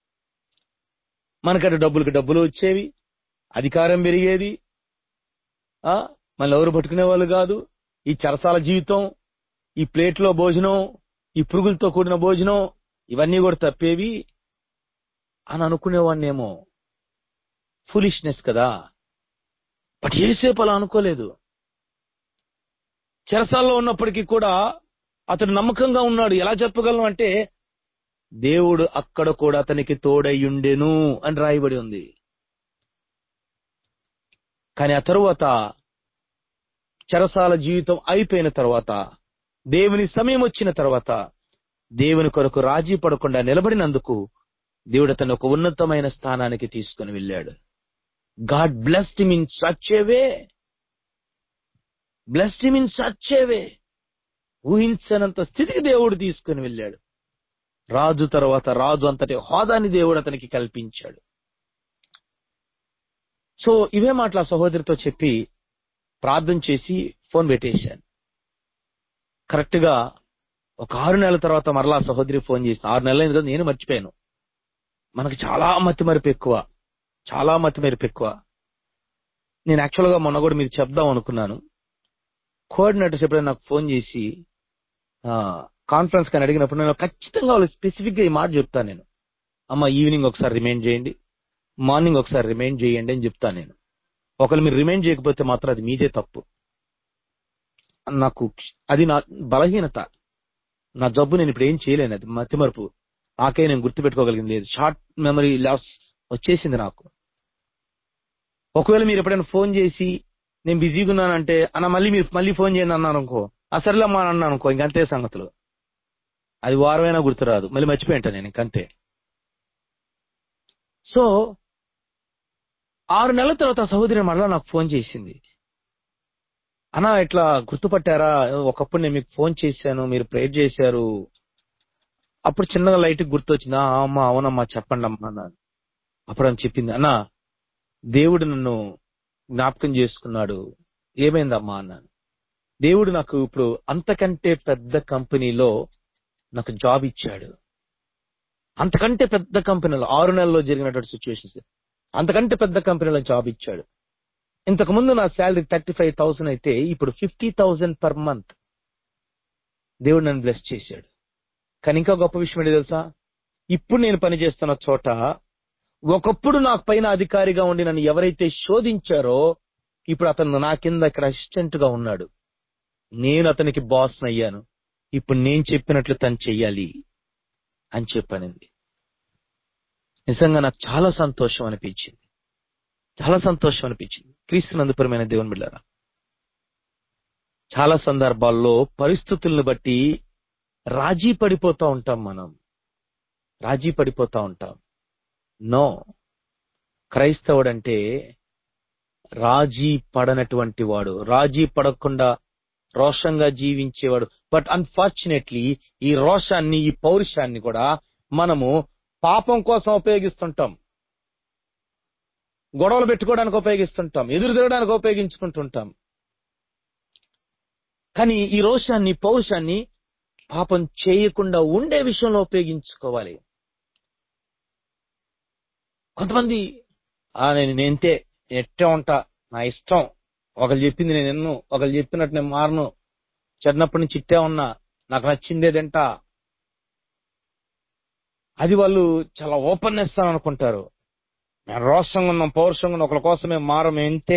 మనకటి డబ్బులకి డబ్బులు వచ్చేవి అధికారం పెరిగేది ఆ మళ్ళీ ఎవరు పట్టుకునే వాళ్ళు కాదు ఈ చరసాల జీవితం ఈ ప్లేట్లో భోజనం ఈ పురుగులతో కూడిన భోజనం ఇవన్నీ కూడా తప్పేవి అని అనుకునేవాడినేమో ఫులిష్నెస్ కదా బట్ ఏసేపు అలా అనుకోలేదు చెరసాల్లో ఉన్నప్పటికీ కూడా అతడు నమ్మకంగా ఉన్నాడు ఎలా చెప్పగలను అంటే దేవుడు అక్కడ కూడా అతనికి తోడయ్యుండెను అని రాయబడి ఉంది కానీ ఆ తరువాత చెరసాల జీవితం అయిపోయిన తర్వాత దేవుని సమయం వచ్చిన తర్వాత దేవుని కొరకు రాజీ పడకుండా నిలబడినందుకు దేవుడు అతను ఒక ఉన్నతమైన స్థానానికి తీసుకుని వెళ్ళాడు God blessed in such way blessed in such way ఊహించనంత స్థితికి దేవుడు తీసుకుని వెళ్ళాడు రాజు తర్వాత రాజు అంతటి హోదాని దేవుడు అతనికి కల్పించాడు సో ఇవే మాటలు ఆ సహోదరితో చెప్పి ప్రార్థన చేసి ఫోన్ పెట్టేశాను కరెక్ట్ గా ఒక ఆరు నెలల తర్వాత మరలా ఆ సహోదరి ఫోన్ చేసిన ఆరు నెలలు అయింది కదా నేను మర్చిపోయాను మనకి చాలా మతి మరిపు ఎక్కువ చాలా మతి మరిపు ఎక్కువ నేను యాక్చువల్ గా మొన్న కూడా మీకు చెప్దాం అనుకున్నాను కోఆర్డినేటర్స్ ఎప్పుడైనా నాకు ఫోన్ చేసి కాన్ఫరెన్స్ కానీ అడిగినప్పుడు నేను ఖచ్చితంగా వాళ్ళకి స్పెసిఫిక్ గా ఈ మాట చెప్తాను నేను అమ్మ ఈవినింగ్ ఒకసారి రిమైండ్ చేయండి మార్నింగ్ ఒకసారి రిమైండ్ చేయండి అని చెప్తాను నేను ఒకవేళ మీరు రిమైండ్ చేయకపోతే మాత్రం అది మీదే తప్పు నాకు అది నా బలహీనత నా జబ్బు నేను ఇప్పుడు ఏం చేయలేను అది మతిమరుపు నాకే నేను గుర్తుపెట్టుకోగలిగింది లేదు షార్ట్ మెమరీ లాస్ వచ్చేసింది నాకు ఒకవేళ మీరు ఎప్పుడైనా ఫోన్ చేసి నేను బిజీగా ఉన్నానంటే అన్న మళ్ళీ మీరు మళ్ళీ ఫోన్ చేయండి అన్నాను అనుకో అసలు మా అన్నాను అనుకో ఇంకంతే సంగతులు అది వారమైనా గుర్తురాదు మళ్ళీ మర్చిపోయింటా నేను ఇంకంతే సో ఆరు నెలల తర్వాత సహోదరి మళ్ళా నాకు ఫోన్ చేసింది అన్నా ఇట్లా గుర్తుపట్టారా ఒకప్పుడు నేను మీకు ఫోన్ చేశాను మీరు ప్రేర్ చేశారు అప్పుడు చిన్నగా లైట్ గుర్తొచ్చింది "ఆ, అమ్మా అవునమ్మా చెప్పండి అమ్మా అన్నాను అప్పుడు ఆమె చెప్పింది అన్నా దేవుడు నన్ను జ్ఞాపకం చేసుకున్నాడు ఏమైందమ్మా అన్నాను దేవుడు నాకు ఇప్పుడు అంతకంటే పెద్ద కంపెనీలో నాకు జాబ్ ఇచ్చాడు అంతకంటే పెద్ద కంపెనీలో ఆరు నెలల్లో జరిగినటువంటి సిచ్యువేషన్స్ అంతకంటే పెద్ద కంపెనీలో జాబ్ ఇచ్చాడు ఇంతకు ముందు నా శాలరీ థర్టీ ఫైవ్ థౌసండ్ అయితే ఇప్పుడు ఫిఫ్టీ థౌసండ్ పర్ మంత్ దేవుడు నన్ను బ్లెస్ చేశాడు కానీ ఇంకా గొప్ప విషయం ఏంటి తెలుసా ఇప్పుడు నేను పనిచేస్తున్న చోట ఒకప్పుడు నాకు పైన అధికారిగా ఉండి నన్ను ఎవరైతే శోధించారో ఇప్పుడు అతను నా కింద ఇక్కడ అసిస్టెంట్ గా ఉన్నాడు నేను అతనికి బాస్ అయ్యాను ఇప్పుడు నేను చెప్పినట్లు తను చెయ్యాలి అని చెప్పానండి నిజంగా నాకు చాలా సంతోషం అనిపించింది చాలా సంతోషం అనిపించింది క్రీస్తునందుపరమైన దేవుని బిళ్ళారా చాలా సందర్భాల్లో పరిస్థితులను బట్టి రాజీ పడిపోతా ఉంటాం మనం రాజీ పడిపోతా ఉంటాం నో క్రైస్తవుడంటే రాజీ పడనటువంటి వాడు రాజీ పడకుండా రోషంగా జీవించేవాడు బట్ అన్ఫార్చునేట్లీ ఈ రోషాన్ని ఈ పౌరుషాన్ని కూడా మనము పాపం కోసం ఉపయోగిస్తుంటాం గొడవలు పెట్టుకోవడానికి ఉపయోగిస్తుంటాం ఎదురు తిరగడానికి ఉపయోగించుకుంటుంటాం కానీ ఈ రోషాన్ని పౌరుషాన్ని పాపం చేయకుండా ఉండే విషయంలో ఉపయోగించుకోవాలి కొంతమంది ఆ నేను నేంతే ఎట్టే ఉంటా నా ఇష్టం ఒకరు చెప్పింది నేను ఎన్ను ఒకరు చెప్పినట్టు నేను మారను చిన్నప్పటి నుంచి ఇట్టే ఉన్నా నాకు నచ్చిందే తింటా అది వాళ్ళు చాలా ఓపెన్నెస్ అని అనుకుంటారు మేము రోషంగా ఉన్నాం పౌరుషంగా ఉన్నాం ఒకరి కోసమే మారం ఎంతే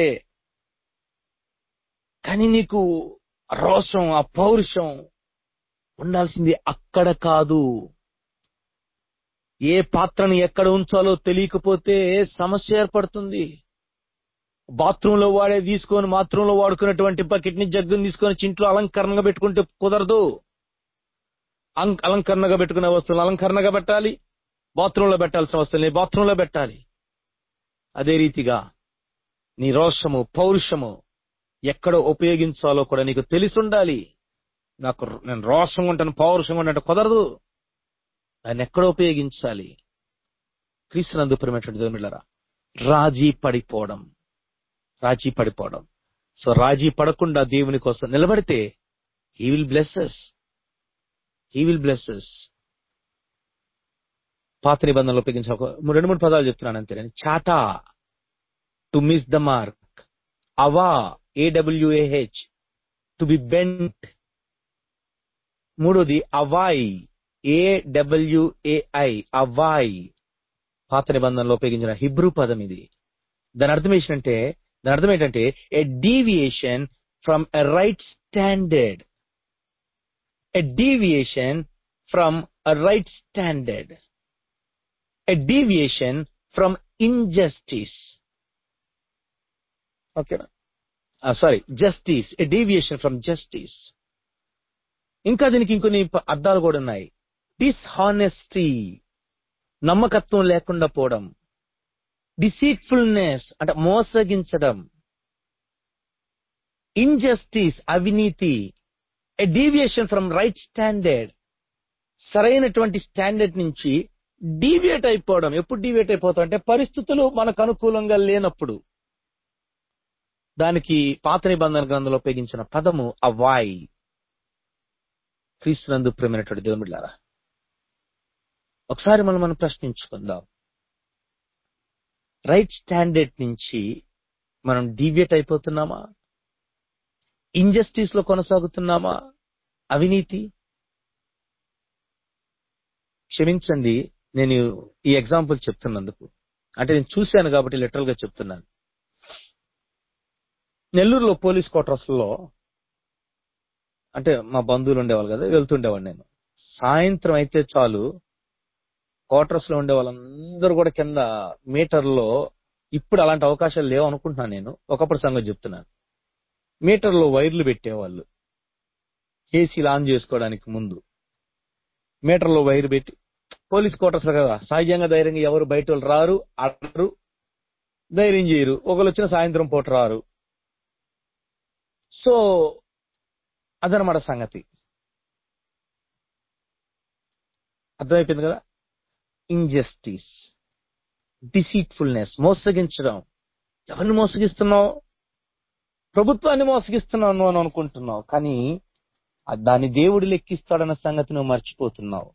కానీ నీకు ఆ రోషం ఆ పౌరుషం ఉండాల్సింది అక్కడ కాదు ఏ పాత్రను ఎక్కడ ఉంచాలో తెలియకపోతే సమస్య ఏర్పడుతుంది బాత్రూమ్ లో వాడే తీసుకొని బాత్రూమ్ లో వాడుకున్నటువంటి బకెట్ ని జగ్గుని తీసుకొని చింట్లో అలంకరణగా పెట్టుకుంటే కుదరదు అం- అలంకరణగా పెట్టుకునే వస్తువులు అలంకరణగా పెట్టాలి బాత్రూమ్ లో పెట్టాల్సిన వస్తువుల్ని బాత్రూమ్ లో పెట్టాలి అదే రీతిగా నీ రోషము పౌరుషము ఎక్కడ ఉపయోగించాలో కూడా నీకు తెలిసి ఉండాలి నాకు ర- నేను రోషంగా ఉంటాను పౌరుషంగా ఉంటాను కుదరదు దాన్ని ఎక్కడ ఉపయోగించాలి క్రీస్తునందు ప్రేమటువంటి దేవునిలారా రాజీ పడిపోవడం రాజీ పడిపోవడం సో రాజీ పడకుండా దేవుని కోసం నిలబడితే he will blesses he will blesses పాత నిబంధనలు ఉపయోగించిన ఒక మూడు- రెండు మూడు పదాలు చెప్తున్నాను అంతే నేను చాటా టు మిస్ ద మార్క్ అవా ఏడబ్ల్యూఏహెచ్ టు బి బెంట్ మూడోది అవాయ్ ఏడబ్ల్యూఏఐ అవాయ్ పాత నిబంధనలో ఉపయోగించిన హిబ్రూ పదం ఇది దాని అర్థం ఏంటంటే దాని అర్థం ఏంటంటే a deviation from a right standard a deviation from a right standard a deviation from injustice ఓకేనా sorry justice a deviation from justice ఇంకా దీనికి ఇంకొన్ని ప- అర్థాలు కూడా ఉన్నాయి డిస్హానెస్టీ నమ్మకత్వం లేకుండా పోవడం డిసీట్ఫుల్నెస్ అంటే మోసగించడం ఇంజస్టిస్ అవినీతి a deviation from right standard సరైనటువంటి స్టాండర్డ్ నుంచి డీవియేట్ అయిపోవడం ఎప్పుడు డీవియేట్ అయిపోతాం అంటే పరిస్థితులు మనకు అనుకూలంగా లేనప్పుడు దానికి పాత నిబంధన గ్రంథంలో ఉపయోగించిన పదము అవాయ్ క్రీస్తునందు ప్రేమైనటువంటి దేవుడిలారా ఒకసారి మనం మనం ప్రశ్నించుకుందాం రైట్ స్టాండర్డ్ నుంచి మనం డీవియేట్ అయిపోతున్నామా ఇంజస్టిస్ లో కొనసాగుతున్నామా అవినీతి క్షమించండి నేను ఈ ఎగ్జాంపుల్ చెప్తున్నందుకు అంటే నేను చూశాను కాబట్టి లిటరల్ గా చెప్తున్నాను నెల్లూరులో పోలీస్ క్వార్టర్స్ లో అంటే మా బంధువులు ఉండేవాళ్ళు కదా వెళ్తుండేవాడు నేను సాయంత్రం అయితే చాలు క్వార్టర్స్ లో ఉండే వాళ్ళందరూ కూడా కింద మీటర్లో ఇప్పుడు అలాంటి అవకాశాలు లేవు అనుకుంటున్నాను నేను ఒకప్పుడు సంగతి చెప్తున్నాను మీటర్లో వైర్లు పెట్టేవాళ్ళు ఏసీలు ఆన్ చేసుకోవడానికి ముందు మీటర్లో వైర్ పెట్టి పోలీస్ క్వార్టర్స్ కదా సహజంగా ధైర్యంగా ఎవరు బయట వాళ్ళు రారు అడరు ధైర్యం చేయరు ఒకళ్ళు వచ్చిన సాయంత్రం పూట రారు సో అదనమాట సంగతి అర్థమైపోయింది కదా ఇంజస్టిస్ డిసీట్ఫుల్నెస్ మోసగించడం ఎవరిని మోసగిస్తున్నావు ప్రభుత్వాన్ని మోసగిస్తున్నావు నువ్వు అని అనుకుంటున్నావు కానీ ఆ దాన్ని దేవుడు లెక్కిస్తాడన్న సంగతి నువ్వు మర్చిపోతున్నావు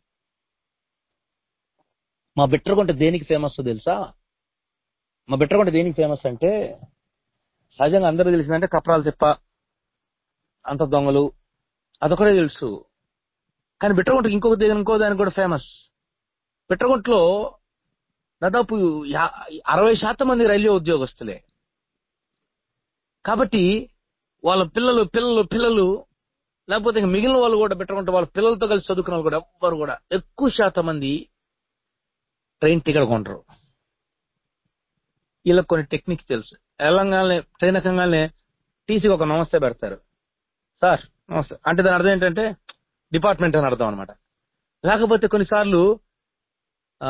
మా బిట్రగుంట దేనికి ఫేమస్ తెలుసా మా బిట్రగుంట దేనికి ఫేమస్ అంటే సహజంగా అందరూ తెలిసిందంటే కప్రాలు తిప్ప అంత దొంగలు అదొకటే తెలుసు కానీ బిట్రగుంటకి ఇంకొక దగ్గర ఇంకో దానికి కూడా ఫేమస్ బిట్రగుంటలో దాదాపు యా- అరవై శాతం మంది రైల్వే ఉద్యోగస్తులే కాబట్టి వాళ్ళ పిల్లలు పిల్లలు పిల్లలు లేకపోతే ఇంక మిగిలిన వాళ్ళు కూడా బిట్రగుంట వాళ్ళ పిల్లలతో కలిసి చదువుకున్న వాళ్ళు కూడా ఎవ్వరు కూడా ఎక్కువ శాతం మంది ట్రైన్ టికెట్ కొంటారు వీళ్ళకి కొన్ని టెక్నిక్ తెలుసు వెళ్ళంగానే ట్రైన్ ఎక్కగానే టీసీకి ఒక నమస్తే పెడతారు సార్ నమస్తే అంటే దాని అర్థం ఏంటంటే డిపార్ట్మెంట్ అని అర్థం అనమాట లేకపోతే కొన్నిసార్లు ఆ,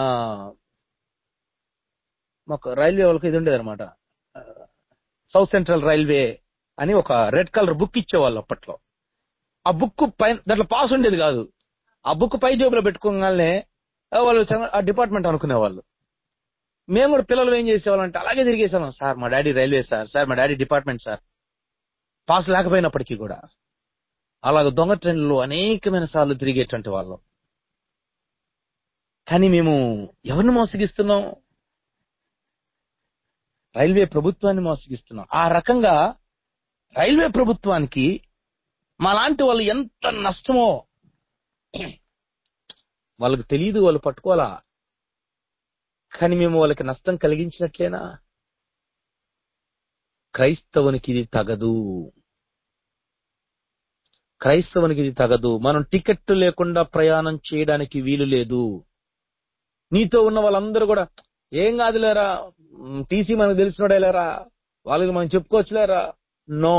మాకు రైల్వే వాళ్ళకి ఇది ఉండేది అనమాట సౌత్ సెంట్రల్ రైల్వే అని ఒక రెడ్ కలర్ బుక్ ఇచ్చేవాళ్ళు అప్పట్లో ఆ బుక్ పైన దాంట్లో పాస్ ఉండేది కాదు ఆ బుక్ పై జేబులో పెట్టుకోగానే ఆ, వాళ్ళు చ- ఆ డిపార్ట్మెంట్ అనుకునేవాళ్ళు మేము కూడా పిల్లలు ఏం చేసేవాళ్ళం అంటే అలాగే తిరిగేసేవాళ్ళం సార్ మా డాడీ రైల్వే సార్ సార్ మా డాడీ డిపార్ట్మెంట్ సార్ పాస్ లేకపోయినప్పటికీ కూడా అలాగ దొంగ ట్రైన్లో అనేకమైన సార్లు తిరిగేటువంటి వాళ్ళం కానీ మేము ఎవరిని మోసగిస్తున్నాం రైల్వే ప్రభుత్వాన్ని మోసగిస్తున్నాం ఆ రకంగా రైల్వే ప్రభుత్వానికి మాలాంటి వాళ్ళు ఎంత నష్టమో వాళ్ళకి తెలియదు వాళ్ళు పట్టుకోవాలా కానీ మేము వాళ్ళకి నష్టం కలిగించినట్లేనా క్రైస్తవునికి ఇది తగదు క్రైస్తవునికి ఇది తగదు మనం టికెట్ లేకుండా ప్రయాణం చేయడానికి వీలు లేదు నీతో ఉన్న వాళ్ళందరూ కూడా ఏం కాదులేరా టీసీ మనకు తెలిసినోడే లేరా వాళ్ళకి మనం చెప్పుకోవచ్చులేరా నో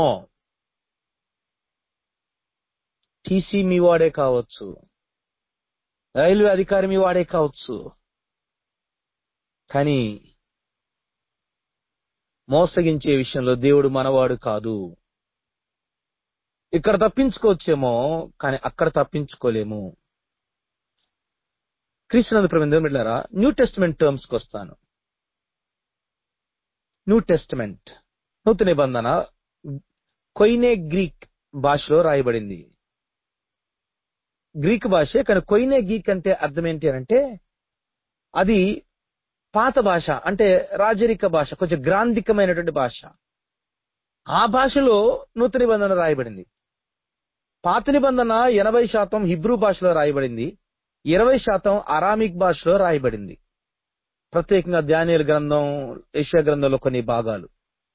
టీసీ మీ వాడే కావచ్చు రైల్వే అధికారి మీ వాడే కావచ్చు కానీ మోసగించే విషయంలో దేవుడు మనవాడు కాదు ఇక్కడ తప్పించుకోవచ్చేమో కానీ అక్కడ తప్పించుకోలేము క్రీస్తునందు ప్రవీణ మిట్లారా న్యూ టెస్ట్మెంట్ టర్మ్స్ కి వస్తాను న్యూ టెస్ట్మెంట్ నూతన నిబంధన కొయినే గ్రీక్ భాషలో రాయబడింది గ్రీక్ భాషే కానీ కొయినే గీక్ అంటే అర్థం ఏంటి అని అంటే అది పాత భాష అంటే రాజరిక భాష కొంచెం గ్రాంధికమైనటువంటి భాష ఆ భాషలో నూతన నిబంధన రాయబడింది పాత నిబంధన ఎనభై శాతం హిబ్రూ భాషలో రాయబడింది ఇరవై శాతం అరామిక్ భాషలో రాయబడింది ప్రత్యేకంగా ధ్యానియల్ గ్రంథం ఏషియా గ్రంథంలో కొన్ని భాగాలు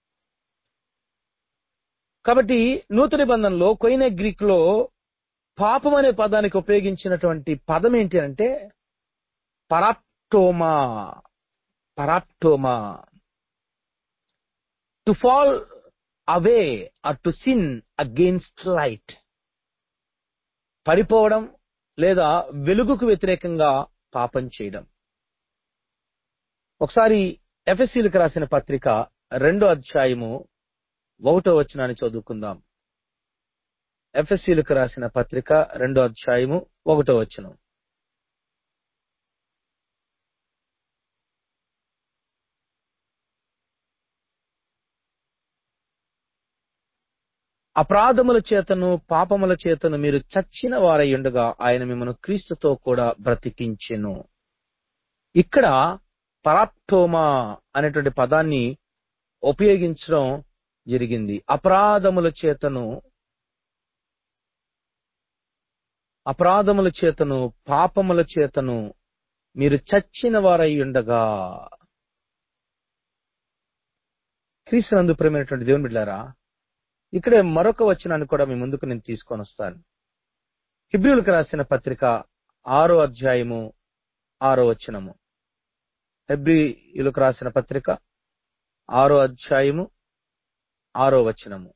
కాబట్టి నూతన నిబంధనలో కొయిన గ్రీక్ లో పాపం అనే పదానికి ఉపయోగించినటువంటి పదం ఏంటి అంటే పరాప్టోమా పరాప్టోమా to fall away or to sin against light పడిపోవడం లేదా వెలుగుకు వ్యతిరేకంగా పాపం చేయడం ఒకసారి ఎఫ్ఎస్సీలకు రాసిన పత్రిక రెండో అధ్యాయము ఒకటో వచనాన్ని చదువుకుందాం ఎఫ్ఎస్సీలకు రాసిన పత్రిక రెండో అధ్యాయము ఒకటో వచనం అపరాధముల చేతను పాపముల చేతను మీరు చచ్చిన వారై ఉండగా ఆయన మిమ్మల్ని క్రీస్తుతో కూడా బ్రతికించెను ఇక్కడ పరాప్టోమా అనేటువంటి పదాన్ని ఉపయోగించడం జరిగింది అపరాధముల చేతను అపరాధముల చేతను పాపముల చేతను మీరు చచ్చిన వారై ఉండగా క్రీస్తునందు ప్రేమైనటువంటి దేవుని బిడ్డారా ఇక్కడే మరొక వచనాన్ని కూడా మీ ముందుకు నేను తీసుకొని వస్తాను హిబ్రియులకు రాసిన పత్రిక ఆరో అధ్యాయము ఆరో వచనము హెబ్రియులకు రాసిన పత్రిక ఆరో అధ్యాయము ఆరో వచనము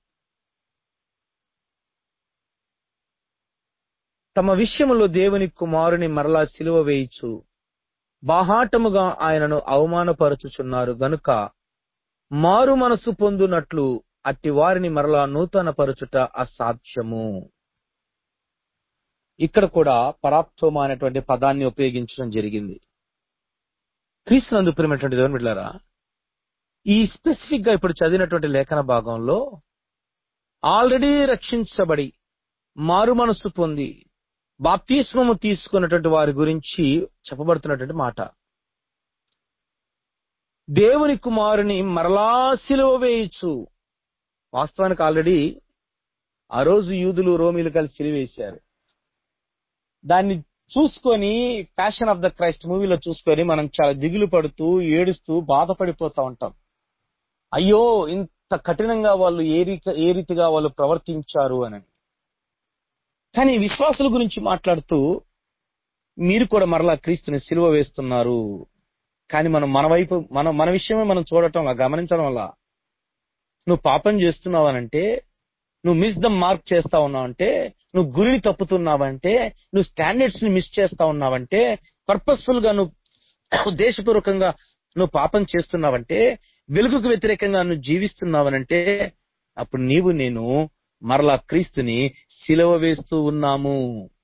తమ విషయములో దేవుని కుమారుని మరలా సిలువ వేయిచు బాహాటముగా ఆయనను అవమానపరచుచున్నారు గనుక మారు మనసు పొందునట్లు అట్టి వారిని మరలా నూతన పరచుట అసాధ్యము ఇక్కడ కూడా పరాప్తోమ అనేటువంటి పదాన్ని ఉపయోగించడం జరిగింది క్రీస్తునందు ప్రేమటువంటి దేవుని బిడ్డారా ఈ స్పెసిఫిక్ గా ఇప్పుడు చదివినటువంటి లేఖన భాగంలో ఆల్రెడీ రక్షించబడి మారు మనస్సు పొంది బాప్తిస్మము తీసుకున్నటువంటి వారి గురించి చెప్పబడుతున్నటువంటి మాట దేవుని కుమారుని మరలా సిలువ వేయచ్చు వాస్తవానికి ఆల్రెడీ ఆ రోజు యూదులు రోమిలు కలిసి సిలివేశారు దాన్ని చూసుకొని ప్యాషన్ ఆఫ్ ద క్రైస్ట్ మూవీలో చూసుకొని మనం చాలా దిగులు పడుతూ ఏడుస్తూ బాధపడిపోతా ఉంటాం అయ్యో ఇంత కఠినంగా వాళ్ళు ఏ రీత ఏ రీతిగా వాళ్ళు ప్రవర్తించారు అని కానీ విశ్వాసుల గురించి మాట్లాడుతూ మీరు కూడా మరలా క్రీస్తుని సిలువ వేస్తున్నారు కానీ మనం మన వైపు మన మన విషయమే మనం చూడటం గమనించడం వల్ల నువ్వు పాపం చేస్తున్నావనంటే నువ్వు మిస్ ద మార్క్ చేస్తా ఉన్నావంటే నువ్వు గురిని తప్పుతున్నావంటే నువ్వు స్టాండర్డ్స్ ని మిస్ చేస్తా ఉన్నావంటే పర్పస్ఫుల్ గా నువ్వు ఉద్దేశపూర్వకంగా నువ్వు పాపం చేస్తున్నావంటే వెలుగుకు వ్యతిరేకంగా నువ్వు జీవిస్తున్నావనంటే అప్పుడు నీవు నేను మరలా క్రీస్తుని సిలువ వేస్తూ ఉన్నాము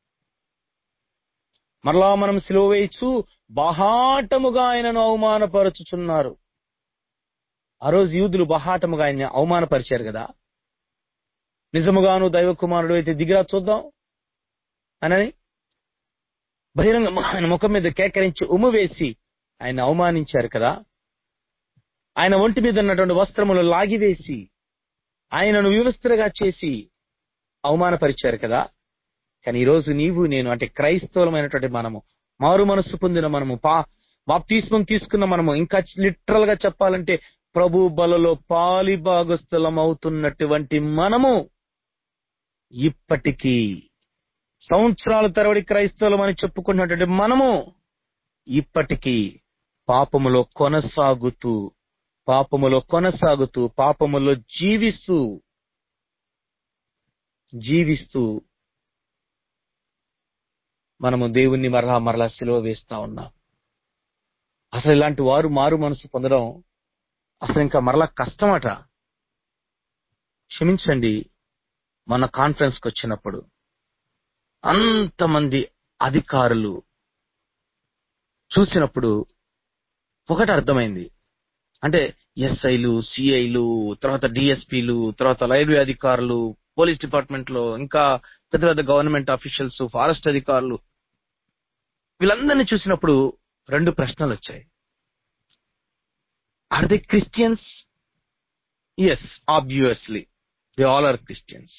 మరలా మనం సిలువ వేయచ్చు బహాటముగా ఆయనను అవమానపరచుచున్నారు ఆ రోజు యూదులు బహాటముగా ఆయన అవమానపరిచారు కదా నిజముగాను దైవ కుమారుడు అయితే దిగిరా చూద్దాం అనని బహిరంగ ఆయన ముఖం మీద కేకరించి ఉమ్ము వేసి ఆయన అవమానించారు కదా ఆయన ఒంటి మీద ఉన్నటువంటి వస్త్రములు లాగివేసి ఆయనను వివస్త్రగా చేసి అవమానపరిచారు కదా కానీ ఈరోజు నీవు నేను అంటే క్రైస్తవులమైనటువంటి మనము మారు మనస్సు పొందిన మనము పా బాప్తిస్మం తీసుకున్న మనము ఇంకా లిటరల్ గా చెప్పాలంటే ప్రభు బలలో పాలి భాగస్థలం అవుతున్నటువంటి మనము ఇప్పటికీ సంవత్సరాల తరబడి క్రైస్తవులం అని చెప్పుకున్నటువంటి మనము ఇప్పటికీ పాపములో కొనసాగుతూ పాపములో కొనసాగుతూ పాపములో జీవిస్తూ జీవిస్తూ మనము దేవుణ్ణి మరలా మరలా సిలువ వేస్తా ఉన్నాం అసలు ఇలాంటి వారు మారు మనసు పొందడం అసలు ఇంకా మరలా కష్టమట క్షమించండి మన కాన్ఫరెన్స్ కి వచ్చినప్పుడు అంతమంది అధికారులు చూసినప్పుడు ఒకటి అర్థమైంది అంటే ఎస్ఐలు సిఐలు తర్వాత డిఎస్పీలు తర్వాత రైల్వే అధికారులు పోలీస్ డిపార్ట్మెంట్ లో ఇంకా పెద్ద పెద్ద గవర్నమెంట్ అఫీషియల్స్ ఫారెస్ట్ అధికారులు వీళ్ళందరినీ చూసినప్పుడు రెండు ప్రశ్నలు వచ్చాయి are they Christians yes obviously they all are Christians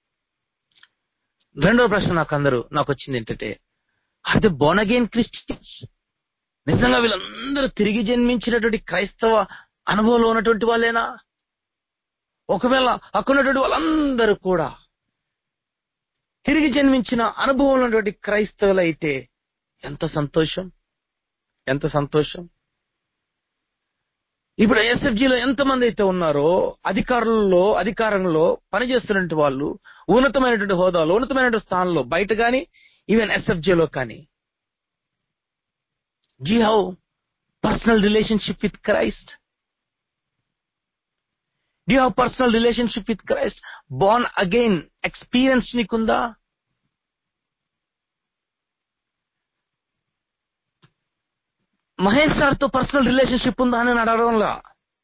రెండో ప్రశ్న నాకు అందరూ నాకు వచ్చింది ఏంటంటే are they born again Christians నిజంగా వీళ్ళందరూ తిరిగి జన్మించినటువంటి క్రైస్తవ అనుభవంలో ఉన్నటువంటి వాళ్ళేనా ఒకవేళ అక్కడున్నటువంటి వాళ్ళందరూ కూడా తిరిగి జన్మించిన అనుభవం ఉన్నటువంటి క్రైస్తవులు అయితే ఎంత సంతోషం ఎంత సంతోషం ఇప్పుడు ఎస్ఎఫ్జీలో ఎంతమంది అయితే ఉన్నారో అధికారులలో అధికారంలో పనిచేస్తున్నటువంటి వాళ్ళు ఉన్నతమైనటువంటి హోదాలో ఉన్నతమైనటువంటి స్థానంలో బయట కానీ ఈవెన్ ఎస్ఎఫ్జీలో కానీ జీ how personal relationship with Christ do have personal relationship with Christ born again experience నీకుందా మహేష్ సార్ తో పర్సనల్ రిలేషన్షిప్ ఉందా అని అడగడంలా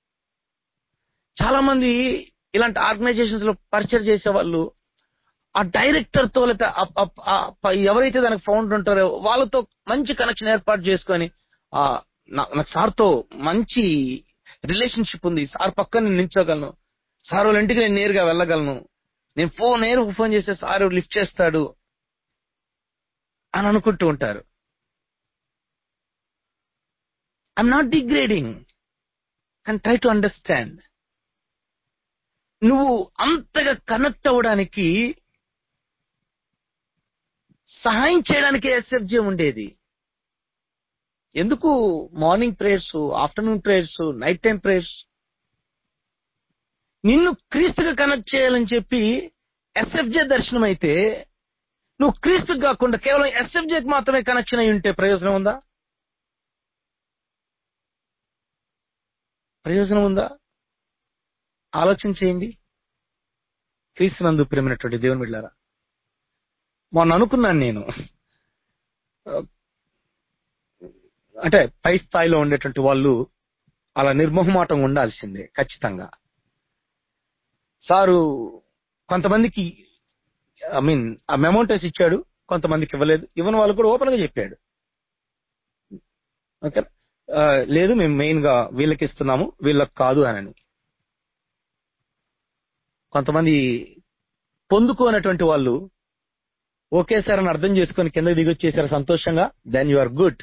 చాలా మంది ఇలాంటి ఆర్గనైజేషన్స్ లో పరిచయం చేసే వాళ్ళు ఆ డైరెక్టర్ తో లేకపోతే ఆ- ఆ- ఆ ప- ఎవరైతే దానికి ఫౌండర్ ఉంటారో వాళ్ళతో మంచి కనెక్షన్ ఏర్పాటు చేసుకొని ఆ నా- నాకు సార్ తో మంచి రిలేషన్షిప్ ఉంది సార్ పక్కన నేను నిల్చోగలను సార్ వాళ్ళ ఇంటికి నేను నేరుగా వెళ్ళగలను నేను ఫోన్ నేరుగా ఫోన్ చేస్తే సార్ లిఫ్ట్ చేస్తాడు అని అనుకుంటూ ఉంటారు ఐఎమ్ నాట్ డిగ్రేడింగ్ కానీ ట్రై టు అండర్స్టాండ్ నువ్వు అంతగా కనెక్ట్ అవ్వడానికి సహాయం చేయడానికి ఎస్ఎఫ్జే ఉండేది ఎందుకు morning prayers afternoon prayers night time prayers నిన్ను క్రీస్తుగా కనెక్ట్ చేయాలని చెప్పి ఎస్ఎఫ్జే దర్శనం అయితే నువ్వు క్రీస్తు కాకుండా కేవలం ఎస్ఎఫ్జేకి మాత్రమే కనెక్షన్ అయి ఉంటే ప్రయోజనం ఉందా ప్రయోజనం ఉందా ఆలోచన చేయండి క్రీస్తునందు ప్రేమైనటువంటి దేవుని బిడ్డారా మొన్న అనుకున్నాను నేను అంటే పై స్థాయిలో ఉండేటువంటి వాళ్ళు అలా నిర్మోహమాటం ఉండాల్సిందే ఖచ్చితంగా సారు కొంతమందికి ఐ మీన్ ఆ మెమోంటోస్ ఇచ్చాడు కొంతమందికి ఇవ్వలేదు ఇవ్వని వాళ్ళు కూడా ఓపెన్ గా చెప్పాడు ఓకే ఆ, లేదు మేము మెయిన్ గా వీళ్ళకి ఇస్తున్నాము వీళ్ళకి కాదు అని కొంతమంది పొందుకోనటువంటి వాళ్ళు ఒకేసారి అని అర్థం చేసుకొని కింద దిగొచ్చేసారు సంతోషంగా దెన్ యు ఆర్ గుడ్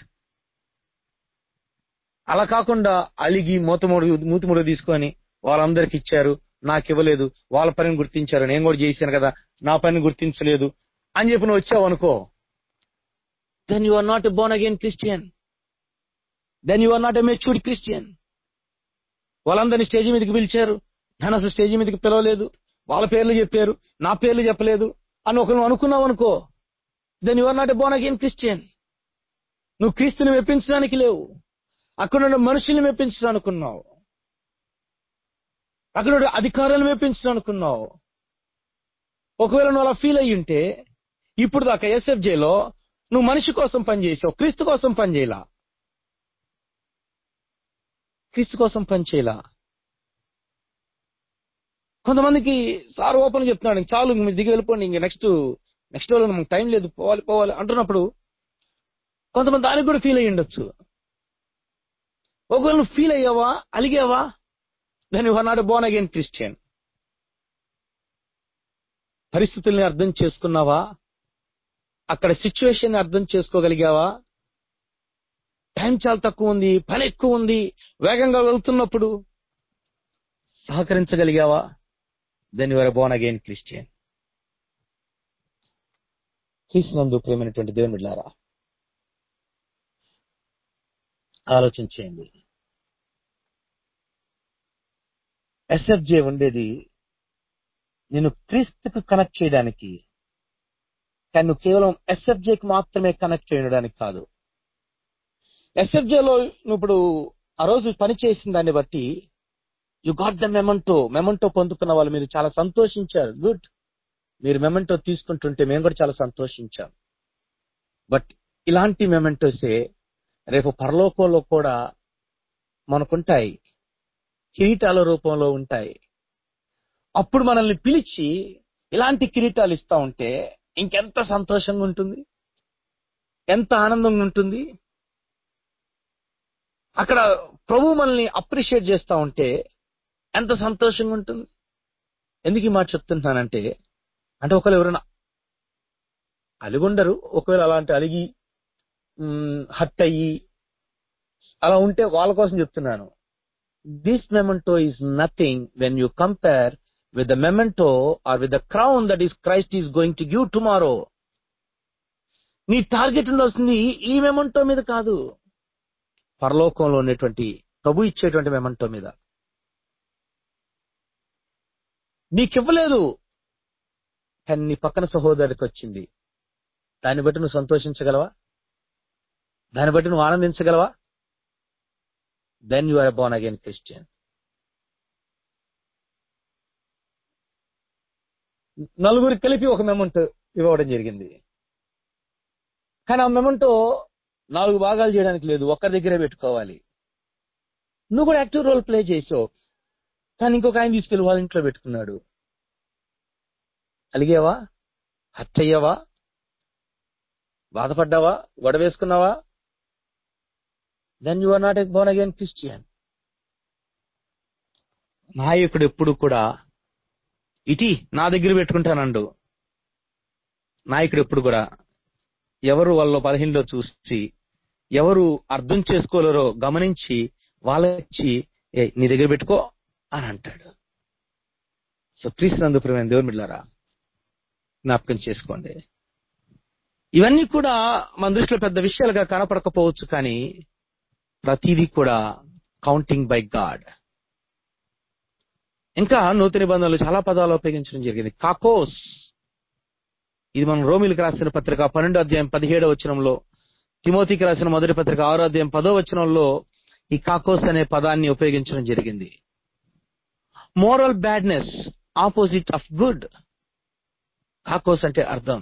అలా కాకుండా అలిగి మూతముడు మూతిముడు తీసుకొని వాళ్ళందరికి ఇచ్చారు నాకు ఇవ్వలేదు వాళ్ళ పనిని గుర్తించారు నేను కూడా చేశాను కదా నా పనిని గుర్తించలేదు అని చెప్పి నువ్వు వచ్చావు అనుకో then you are not a born again Christian then you are not a matured Christian వాళ్ళందరినీ స్టేజ్ మీదకి పిలిచారు నన్ను అసలు స్టేజ్ మీదకి పిలవలేదు వాళ్ళ పేర్లు చెప్పారు నా పేర్లు చెప్పలేదు అని ఒకరు అనుకున్నావు అనుకో then you are not a born again Christian నువ్వు క్రీస్తుని మెప్పించడానికి లేవు అక్కడ ఉన్న మనుషుల్ని మెప్పించడం అనుకున్నావు అక్కడ ఉన్న అధికారులను మెప్పించడం అనుకున్నావు ఒకవేళ నువ్వు అలా ఫీల్ అయ్యి ఉంటే ఇప్పుడు దాకా ఎస్ఎఫ్జేలో నువ్వు మనిషి కోసం పనిచేసావు క్రీస్తు కోసం పనిచేయలా క్రీస్తు కోసం పనిచేయలా కొంతమందికి సార్ ఓపెన్ చెప్తున్నాడు "ఇంక చాలు ఇంక మీరు దిగి వెళ్ళిపోండి ఇంక నెక్స్ట్ నెక్స్ట్ వాళ్ళు మనకు టైం లేదు పోవాలి పోవాలి అంటున్నప్పుడు కొంతమంది దానికి కూడా ఫీల్ అయ్యి ఉండొచ్చు ఒకవేళ నువ్వు ఫీల్ అయ్యావా అలిగావా దాని నాట్ బోన్ అగైన్ క్రిస్టియన్ పరిస్థితుల్ని అర్థం చేసుకున్నావా అక్కడ సిచ్యువేషన్ అర్థం చేసుకోగలిగావా టైం చాలా తక్కువ ఉంది పని ఎక్కువ ఉంది వేగంగా వెళ్తున్నప్పుడు సహకరించగలిగావా then your born again Christian క్రీస్తునందు ప్రేమైనటువంటి దేవుని బిడ్డలారా ఆలోచన చేయండి ఎస్ఎఫ్జే ఉండేది నేను క్రీస్తుకు కనెక్ట్ చేయడానికి కానీ నువ్వు కేవలం ఎస్ఎఫ్జేకి మాత్రమే కనెక్ట్ చేయడానికి కాదు ఎస్ఎఫ్జేలో నువ్వు ఇప్పుడు ఆ రోజు పని చేసిన దాన్ని బట్టి you got the memento memento పొందుకున్న వాళ్ళు మీరు చాలా సంతోషించారు గుడ్ మీరు మెమెంటో తీసుకుంటుంటే మేము కూడా చాలా సంతోషించాం బట్ ఇలాంటి మెమెంటోసే రేపు పరలోకంలో కూడా మనకుంటాయి కిరీటాల రూపంలో ఉంటాయి అప్పుడు మనల్ని పిలిచి ఇలాంటి కిరీటాలు ఇస్తా ఉంటే ఇంకెంత సంతోషంగా ఉంటుంది ఎంత ఆనందంగా ఉంటుంది అక్కడ ప్రభు మనల్ని అప్రిషియేట్ చేస్తా ఉంటే ఎంత సంతోషంగా ఉంటుంది ఎందుకు ఈ మాట చెప్తున్నానంటే అంటే ఒకవేళ ఎవరైనా అలిగుండరు ఒకవేళ అలాంటి అలిగి హట్ అయ్యి అలా ఉంటే వాళ్ళ కోసం చెప్తున్నాను this memento is nothing when you compare with the memento or with the crown that is Christ is going to give tomorrow నీ టార్గెట్ ఉండాల్సింది ఈ మెమెంటో మీద కాదు పరలోకంలో ఉన్నటువంటి ప్రభు ఇచ్చేటువంటి మెమెంటో మీద నీకివ్వలేదు కానీ నీ పక్కన సహోదరికి వచ్చింది దాన్ని బట్టి నువ్వు సంతోషించగలవా దాన్ని బట్టి నువ్వు ఆనందించగలవా then you are born again Christian నలుగురికి కలిపి ఒక మెమెంట్ ఇవ్వడం జరిగింది కానీ ఆ మెమెంటో నాలుగు భాగాలు చేయడానికి లేదు ఒక్కరి దగ్గరే పెట్టుకోవాలి నువ్వు కూడా యాక్టివ్ రోల్ ప్లే చేసావు కానీ ఇంకొక ఆయన తీసుకెళ్లి వాళ్ళ ఇంట్లో పెట్టుకున్నాడు అలిగావా హత్య అయ్యావా బాధపడ్డావా గొడవ వేసుకున్నావా then you are not a born again Christian నాయకుడు ఎప్పుడు కూడా ఇటీ నా దగ్గర పెట్టుకుంటానండు నాయకుడు ఎప్పుడు కూడా ఎవరు వాళ్ళ పదిహేనులో చూసి ఎవరు అర్థం చేసుకోలేరో గమనించి వాళ్ళకి ఏ నీ దగ్గర పెట్టుకో అని అంటాడు సో క్రీస్తునందు ప్రియమైన దేవుని బిడ్డారా జ్ఞాపకం చేసుకోండి ఇవన్నీ కూడా మన దృష్టిలో పెద్ద విషయాలుగా కనపడకపోవచ్చు కానీ ప్రతిదీ కూడా కౌంటింగ్ బై గాడ్ ఇంకా నూతన నిబంధనలు చాలా పదాలు ఉపయోగించడం జరిగింది కాకోస్ ఇది మనం రోమిలకు రాసిన పత్రిక పన్నెండో అధ్యాయం పదిహేడో వచనంలో తిమోతికి రాసిన మొదటి పత్రిక ఆరో అధ్యాయం పదో వచనంలో ఈ కాకోస్ అనే పదాన్ని ఉపయోగించడం జరిగింది moral badness opposite of good కాకోస్ అంటే అర్థం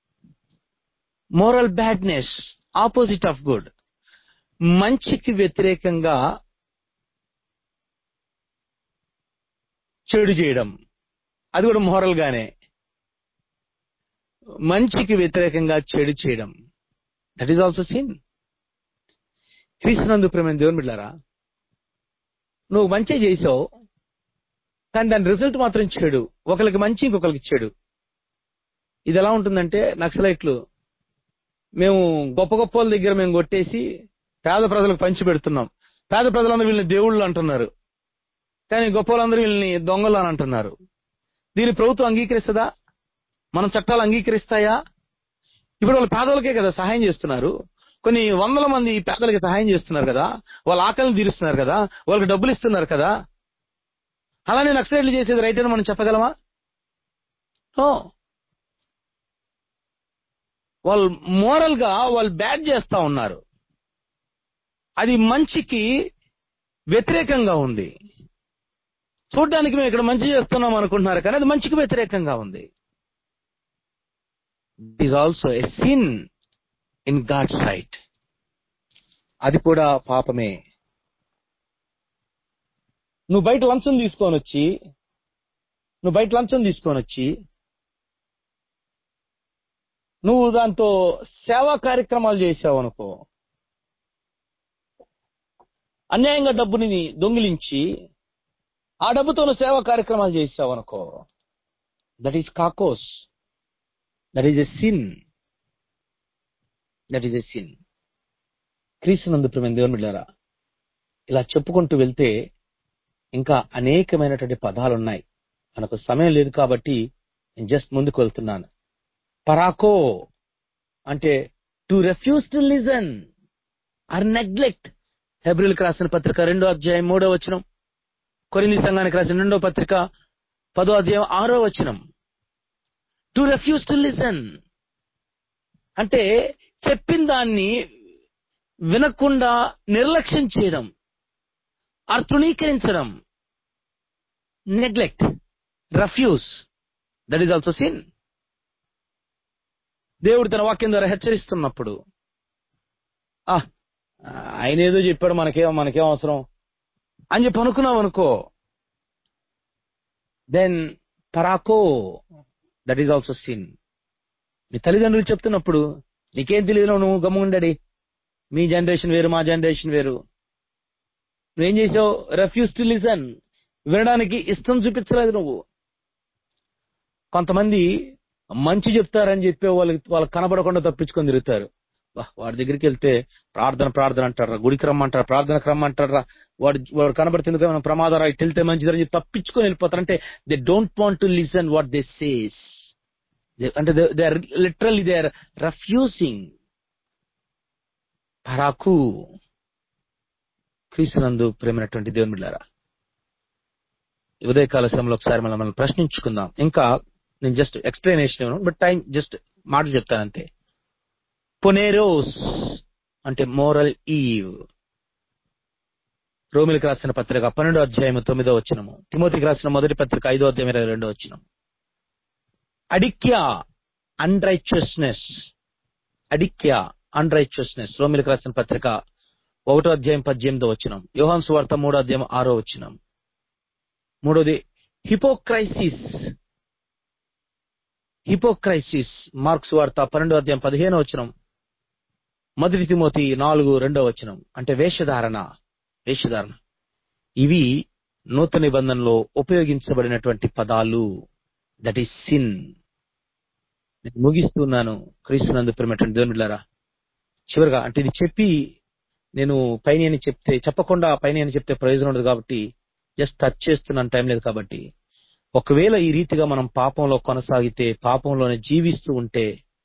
moral badness opposite of good మంచికి వ్యతిరేకంగా చెడు చేయడం అది కూడా మోరల్ గానే మంచికి వ్యతిరేకంగా చెడు చేయడం దట్ ఈస్ ఆల్సో సిన్ క్రీస్తునందు ప్రేమ దేవుని బిడ్డారా నువ్వు మంచి చేసావు కానీ దాని రిజల్ట్ మాత్రం చెడు ఒకరికి మంచి ఇంకొకరికి చెడు ఇది ఎలా ఉంటుందంటే నక్సలైట్లు మేము గొప్ప గొప్ప వాళ్ళ దగ్గర మేము కొట్టేసి పేద ప్రజలకు పంచి పెడుతున్నాం పేద ప్రజలందరూ వీళ్ళని దేవుళ్ళు అంటున్నారు కానీ గొప్ప వాళ్ళందరూ వీళ్ళని దొంగలు అని అంటున్నారు దీని ప్రభుత్వం అంగీకరిస్తుందా మన చట్టాలు అంగీకరిస్తాయా ఇప్పుడు వాళ్ళు పేదలకే కదా సహాయం చేస్తున్నారు కొన్ని వందల మంది పేదలకి సహాయం చేస్తున్నారు కదా వాళ్ళ ఆకలిని తీరుస్తున్నారు కదా వాళ్ళకి డబ్బులు ఇస్తున్నారు కదా అలానే నక్సలైట్లు చేసేది రైట్ అని మనం చెప్పగలమా ఓ వాళ్ళు మోరల్ గా వాళ్ళు బ్యాడ్ చేస్తా ఉన్నారు అది మంచికి వ్యతిరేకంగా ఉంది చూడ్డానికి మేము ఇక్కడ మంచి చేస్తున్నాం అనుకుంటున్నారు కానీ అది మంచికి వ్యతిరేకంగా ఉంది is also a sin in God sight అది కూడా పాపమే నువ్వు బయట లంచం తీసుకొని వచ్చి నువ్వు బయట లంచం తీసుకొని వచ్చి నువ్వు దాంతో సేవా కార్యక్రమాలు చేసావు అనుకో అన్యాయంగా డబ్బుని దొంగిలించి ఆ డబ్బుతో నువ్వు సేవా కార్యక్రమాలు చేసావు అనుకో దట్ ఈస్ కాకోస్ that is a sin that is a sin క్రీస్తునందు ప్రేమ దేవుని బిడ్డారా ఇలా చెప్పుకుంటూ వెళ్తే ఇంకా అనేకమైనటువంటి పదాలు ఉన్నాయి మనకు సమయం లేదు కాబట్టి నేను జస్ట్ ముందుకు వెళ్తున్నాను పరాకో అంటే to refuse to listen or neglect హెబ్రిల్కి రాసిన పత్రిక రెండో అధ్యాయం మూడో వచనం కొరింది సంఘానికి రాసిన రెండో పత్రిక పదో అధ్యాయం ఆరో వచనం టు రెఫ్యూజ్ టు లిజన్ అంటే చెప్పిన దాన్ని వినకుండా నిర్లక్ష్యం చేయడం ఆర్ తృణీకరించడం neglect refuse that is also sin దేవుడు తన వాక్యం ద్వారా హెచ్చరిస్తున్నప్పుడు ఆ ఆయన ఏదో చెప్పాడు మనకేం మనకేం అవసరం అని చెప్పి అనుకున్నావు అనుకో దెన్ పరాకో దట్ ఈస్ ఆల్సో సిన్ మీ తల్లిదండ్రులు చెప్తున్నప్పుడు నీకేం తెలియదు నువ్వు గమ్ముండడి మీ జనరేషన్ వేరు మా జనరేషన్ వేరు నువ్వేం చేసావు రెఫ్యూజ్ టు లిసన్ వినడానికి ఇష్టం చూపించలేదు నువ్వు కొంతమంది మంచి చెప్తారని చెప్పి వాళ్ళకి వాళ్ళకి కనబడకుండా తప్పించుకొని తిరుగుతారు వా, వాడి దగ్గరికి వెళ్తే ప్రార్థన ప్రార్థన అంటారా గుడికి రమ్మంటారా ప్రార్థనకు రమ్మంటారా వాడు వాడు కనబడుతుంది మనం ప్రమాదం ఇటు వెళ్తే మంచిదని చెప్పి తప్పించుకొని వెళ్ళిపోతారు అంటే they don't want to listen what they says అంటే they are literally they are refusing పరాకు క్రీస్తునందు ప్రేమైనటువంటి దేవుని బిడ్డారా ఈ ఉదయకాల సమయంలో ఒకసారి మనం మనం ప్రశ్నించుకుందాం ఇంకా నేను జస్ట్ ఎక్స్ప్లెనేషన్ ఇవ్వను బట్ టైం జస్ట్ మాటలు చెప్తాను అంతే పొనేరోస్ అంటే మోరల్ ఈవ్ రోమిలకు రాసిన పత్రిక పన్నెండో అధ్యాయం తొమ్మిదో వచ్చినము తిమోతికి రాసిన మొదటి పత్రిక ఐదో అధ్యాయం ఇరవై రెండో వచ్చినం అడిక్యా అన్రైచియస్నెస్ అడిక్యా అన్రైచియస్నెస్ రోమిలకు రాసిన పత్రిక ఒకటో అధ్యాయం పద్దెనిమిదో వచ్చినం యోహాన్ సువార్త మూడో అధ్యాయం ఆరో వచ్చినం మూడోది హిపోక్రైసిస్ హిపోక్రైసిస్ మార్క్స్ వార్త పన్నెండో అధ్యాయం పదిహేనో వచనం మొదటి తిమోతి నాలుగు రెండో వచనం అంటే వేషధారణ వేషధారణ ఇవి నూతన నిబంధనలో ఉపయోగించబడినటువంటి పదాలు దట్ ఈస్ సిన్ నేను ముగిస్తున్నాను క్రీస్తునందు ప్రేమటువంటి దేవుని బిడ్డారా చివరిగా అంటే ఇది చెప్పి నేను పైన అని చెప్తే చెప్పకుండా పైన అని చెప్తే ప్రయోజనం ఉండదు కాబట్టి జస్ట్ టచ్ చేస్తున్నాను టైం లేదు కాబట్టి ఒకవేళ ఈ రీతిగా మనం పాపంలో కొనసాగితే పాపంలోనే జీవిస్తూ ఉంటే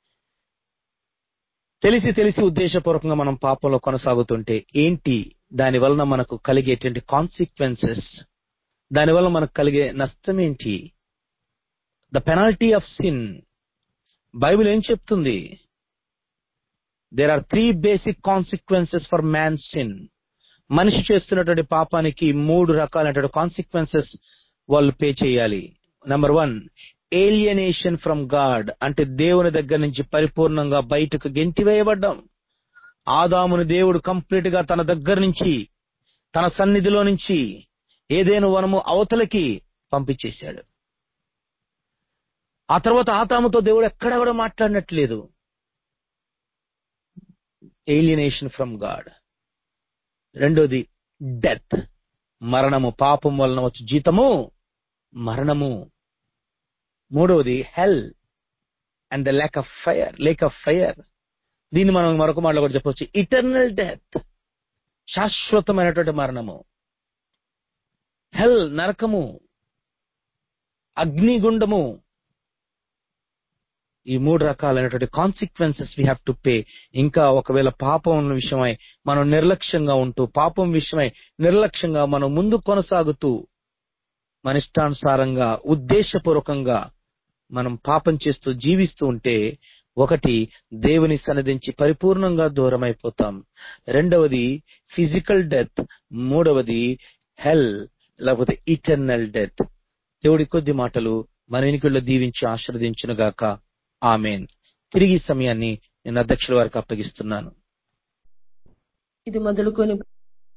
తెలిసి తెలిసి ఉద్దేశపూర్వకంగా మనం పాపంలో కొనసాగుతుంటే ఏంటి దాని వలన మనకు కలిగేటువంటి కాన్సిక్వెన్సెస్ దాని వలన మనకు కలిగే నష్టం ఏంటి the penalty of sin Bible ఏం చెప్తుంది there are three basic consequences for man sin మనిషి చేస్తున్నటువంటి పాపానికి మూడు రకాలైనటువంటి కాన్సిక్వెన్సెస్ వాళ్ళు పే చేయాలి number one alienation from God అంటే దేవుని దగ్గర నుంచి పరిపూర్ణంగా బయటకు గెంటివేయబడ్డం ఆదాముని దేవుడు కంప్లీట్ గా తన దగ్గర నుంచి తన సన్నిధిలో నుంచి ఏదేను వనము అవతలకి పంపించేశాడు ఆ తర్వాత ఆతాముతో దేవుడు ఎక్కడ కూడా మాట్లాడినట్లేదు ఏలియనేషన్ ఫ్రమ్ గాడ్ రెండోది డెత్ మరణము పాపం వలన వచ్చి జీతము మరణము మూడవది hell and the lake of fire lake of fire దీన్ని మనం మరొక మాటలో కూడా చెప్పవచ్చు ఇటర్నల్ డెత్ శాశ్వతమైనటువంటి మరణము హెల్ నరకము అగ్నిగుండము ఈ మూడు రకాలైనటువంటి consequences we have to pay ఇంకా ఒకవేళ పాపం విషయమై మనం నిర్లక్ష్యంగా ఉంటూ పాపం విషయమై నిర్లక్ష్యంగా మనం ముందు కొనసాగుతూ మన ఇష్టానుసారంగా ఉద్దేశపూర్వకంగా మనం పాపం చేస్తూ జీవిస్తూ ఉంటే ఒకటి దేవుని సన్నిధించి పరిపూర్ణంగా దూరం అయిపోతాం రెండవది ఫిజికల్ డెత్ మూడవది హెల్ లేకపోతే ఇటర్నల్ డెత్ దేవుడి కొద్ది మాటలు మన ఎన్నికల్లో దీవించి ఆశీర్వదించును గాక ఆమెన్ తిరిగి ఈ సమయాన్ని నేను అధ్యక్షుల వారికి అప్పగిస్తున్నాను ఇది మొదలుకొని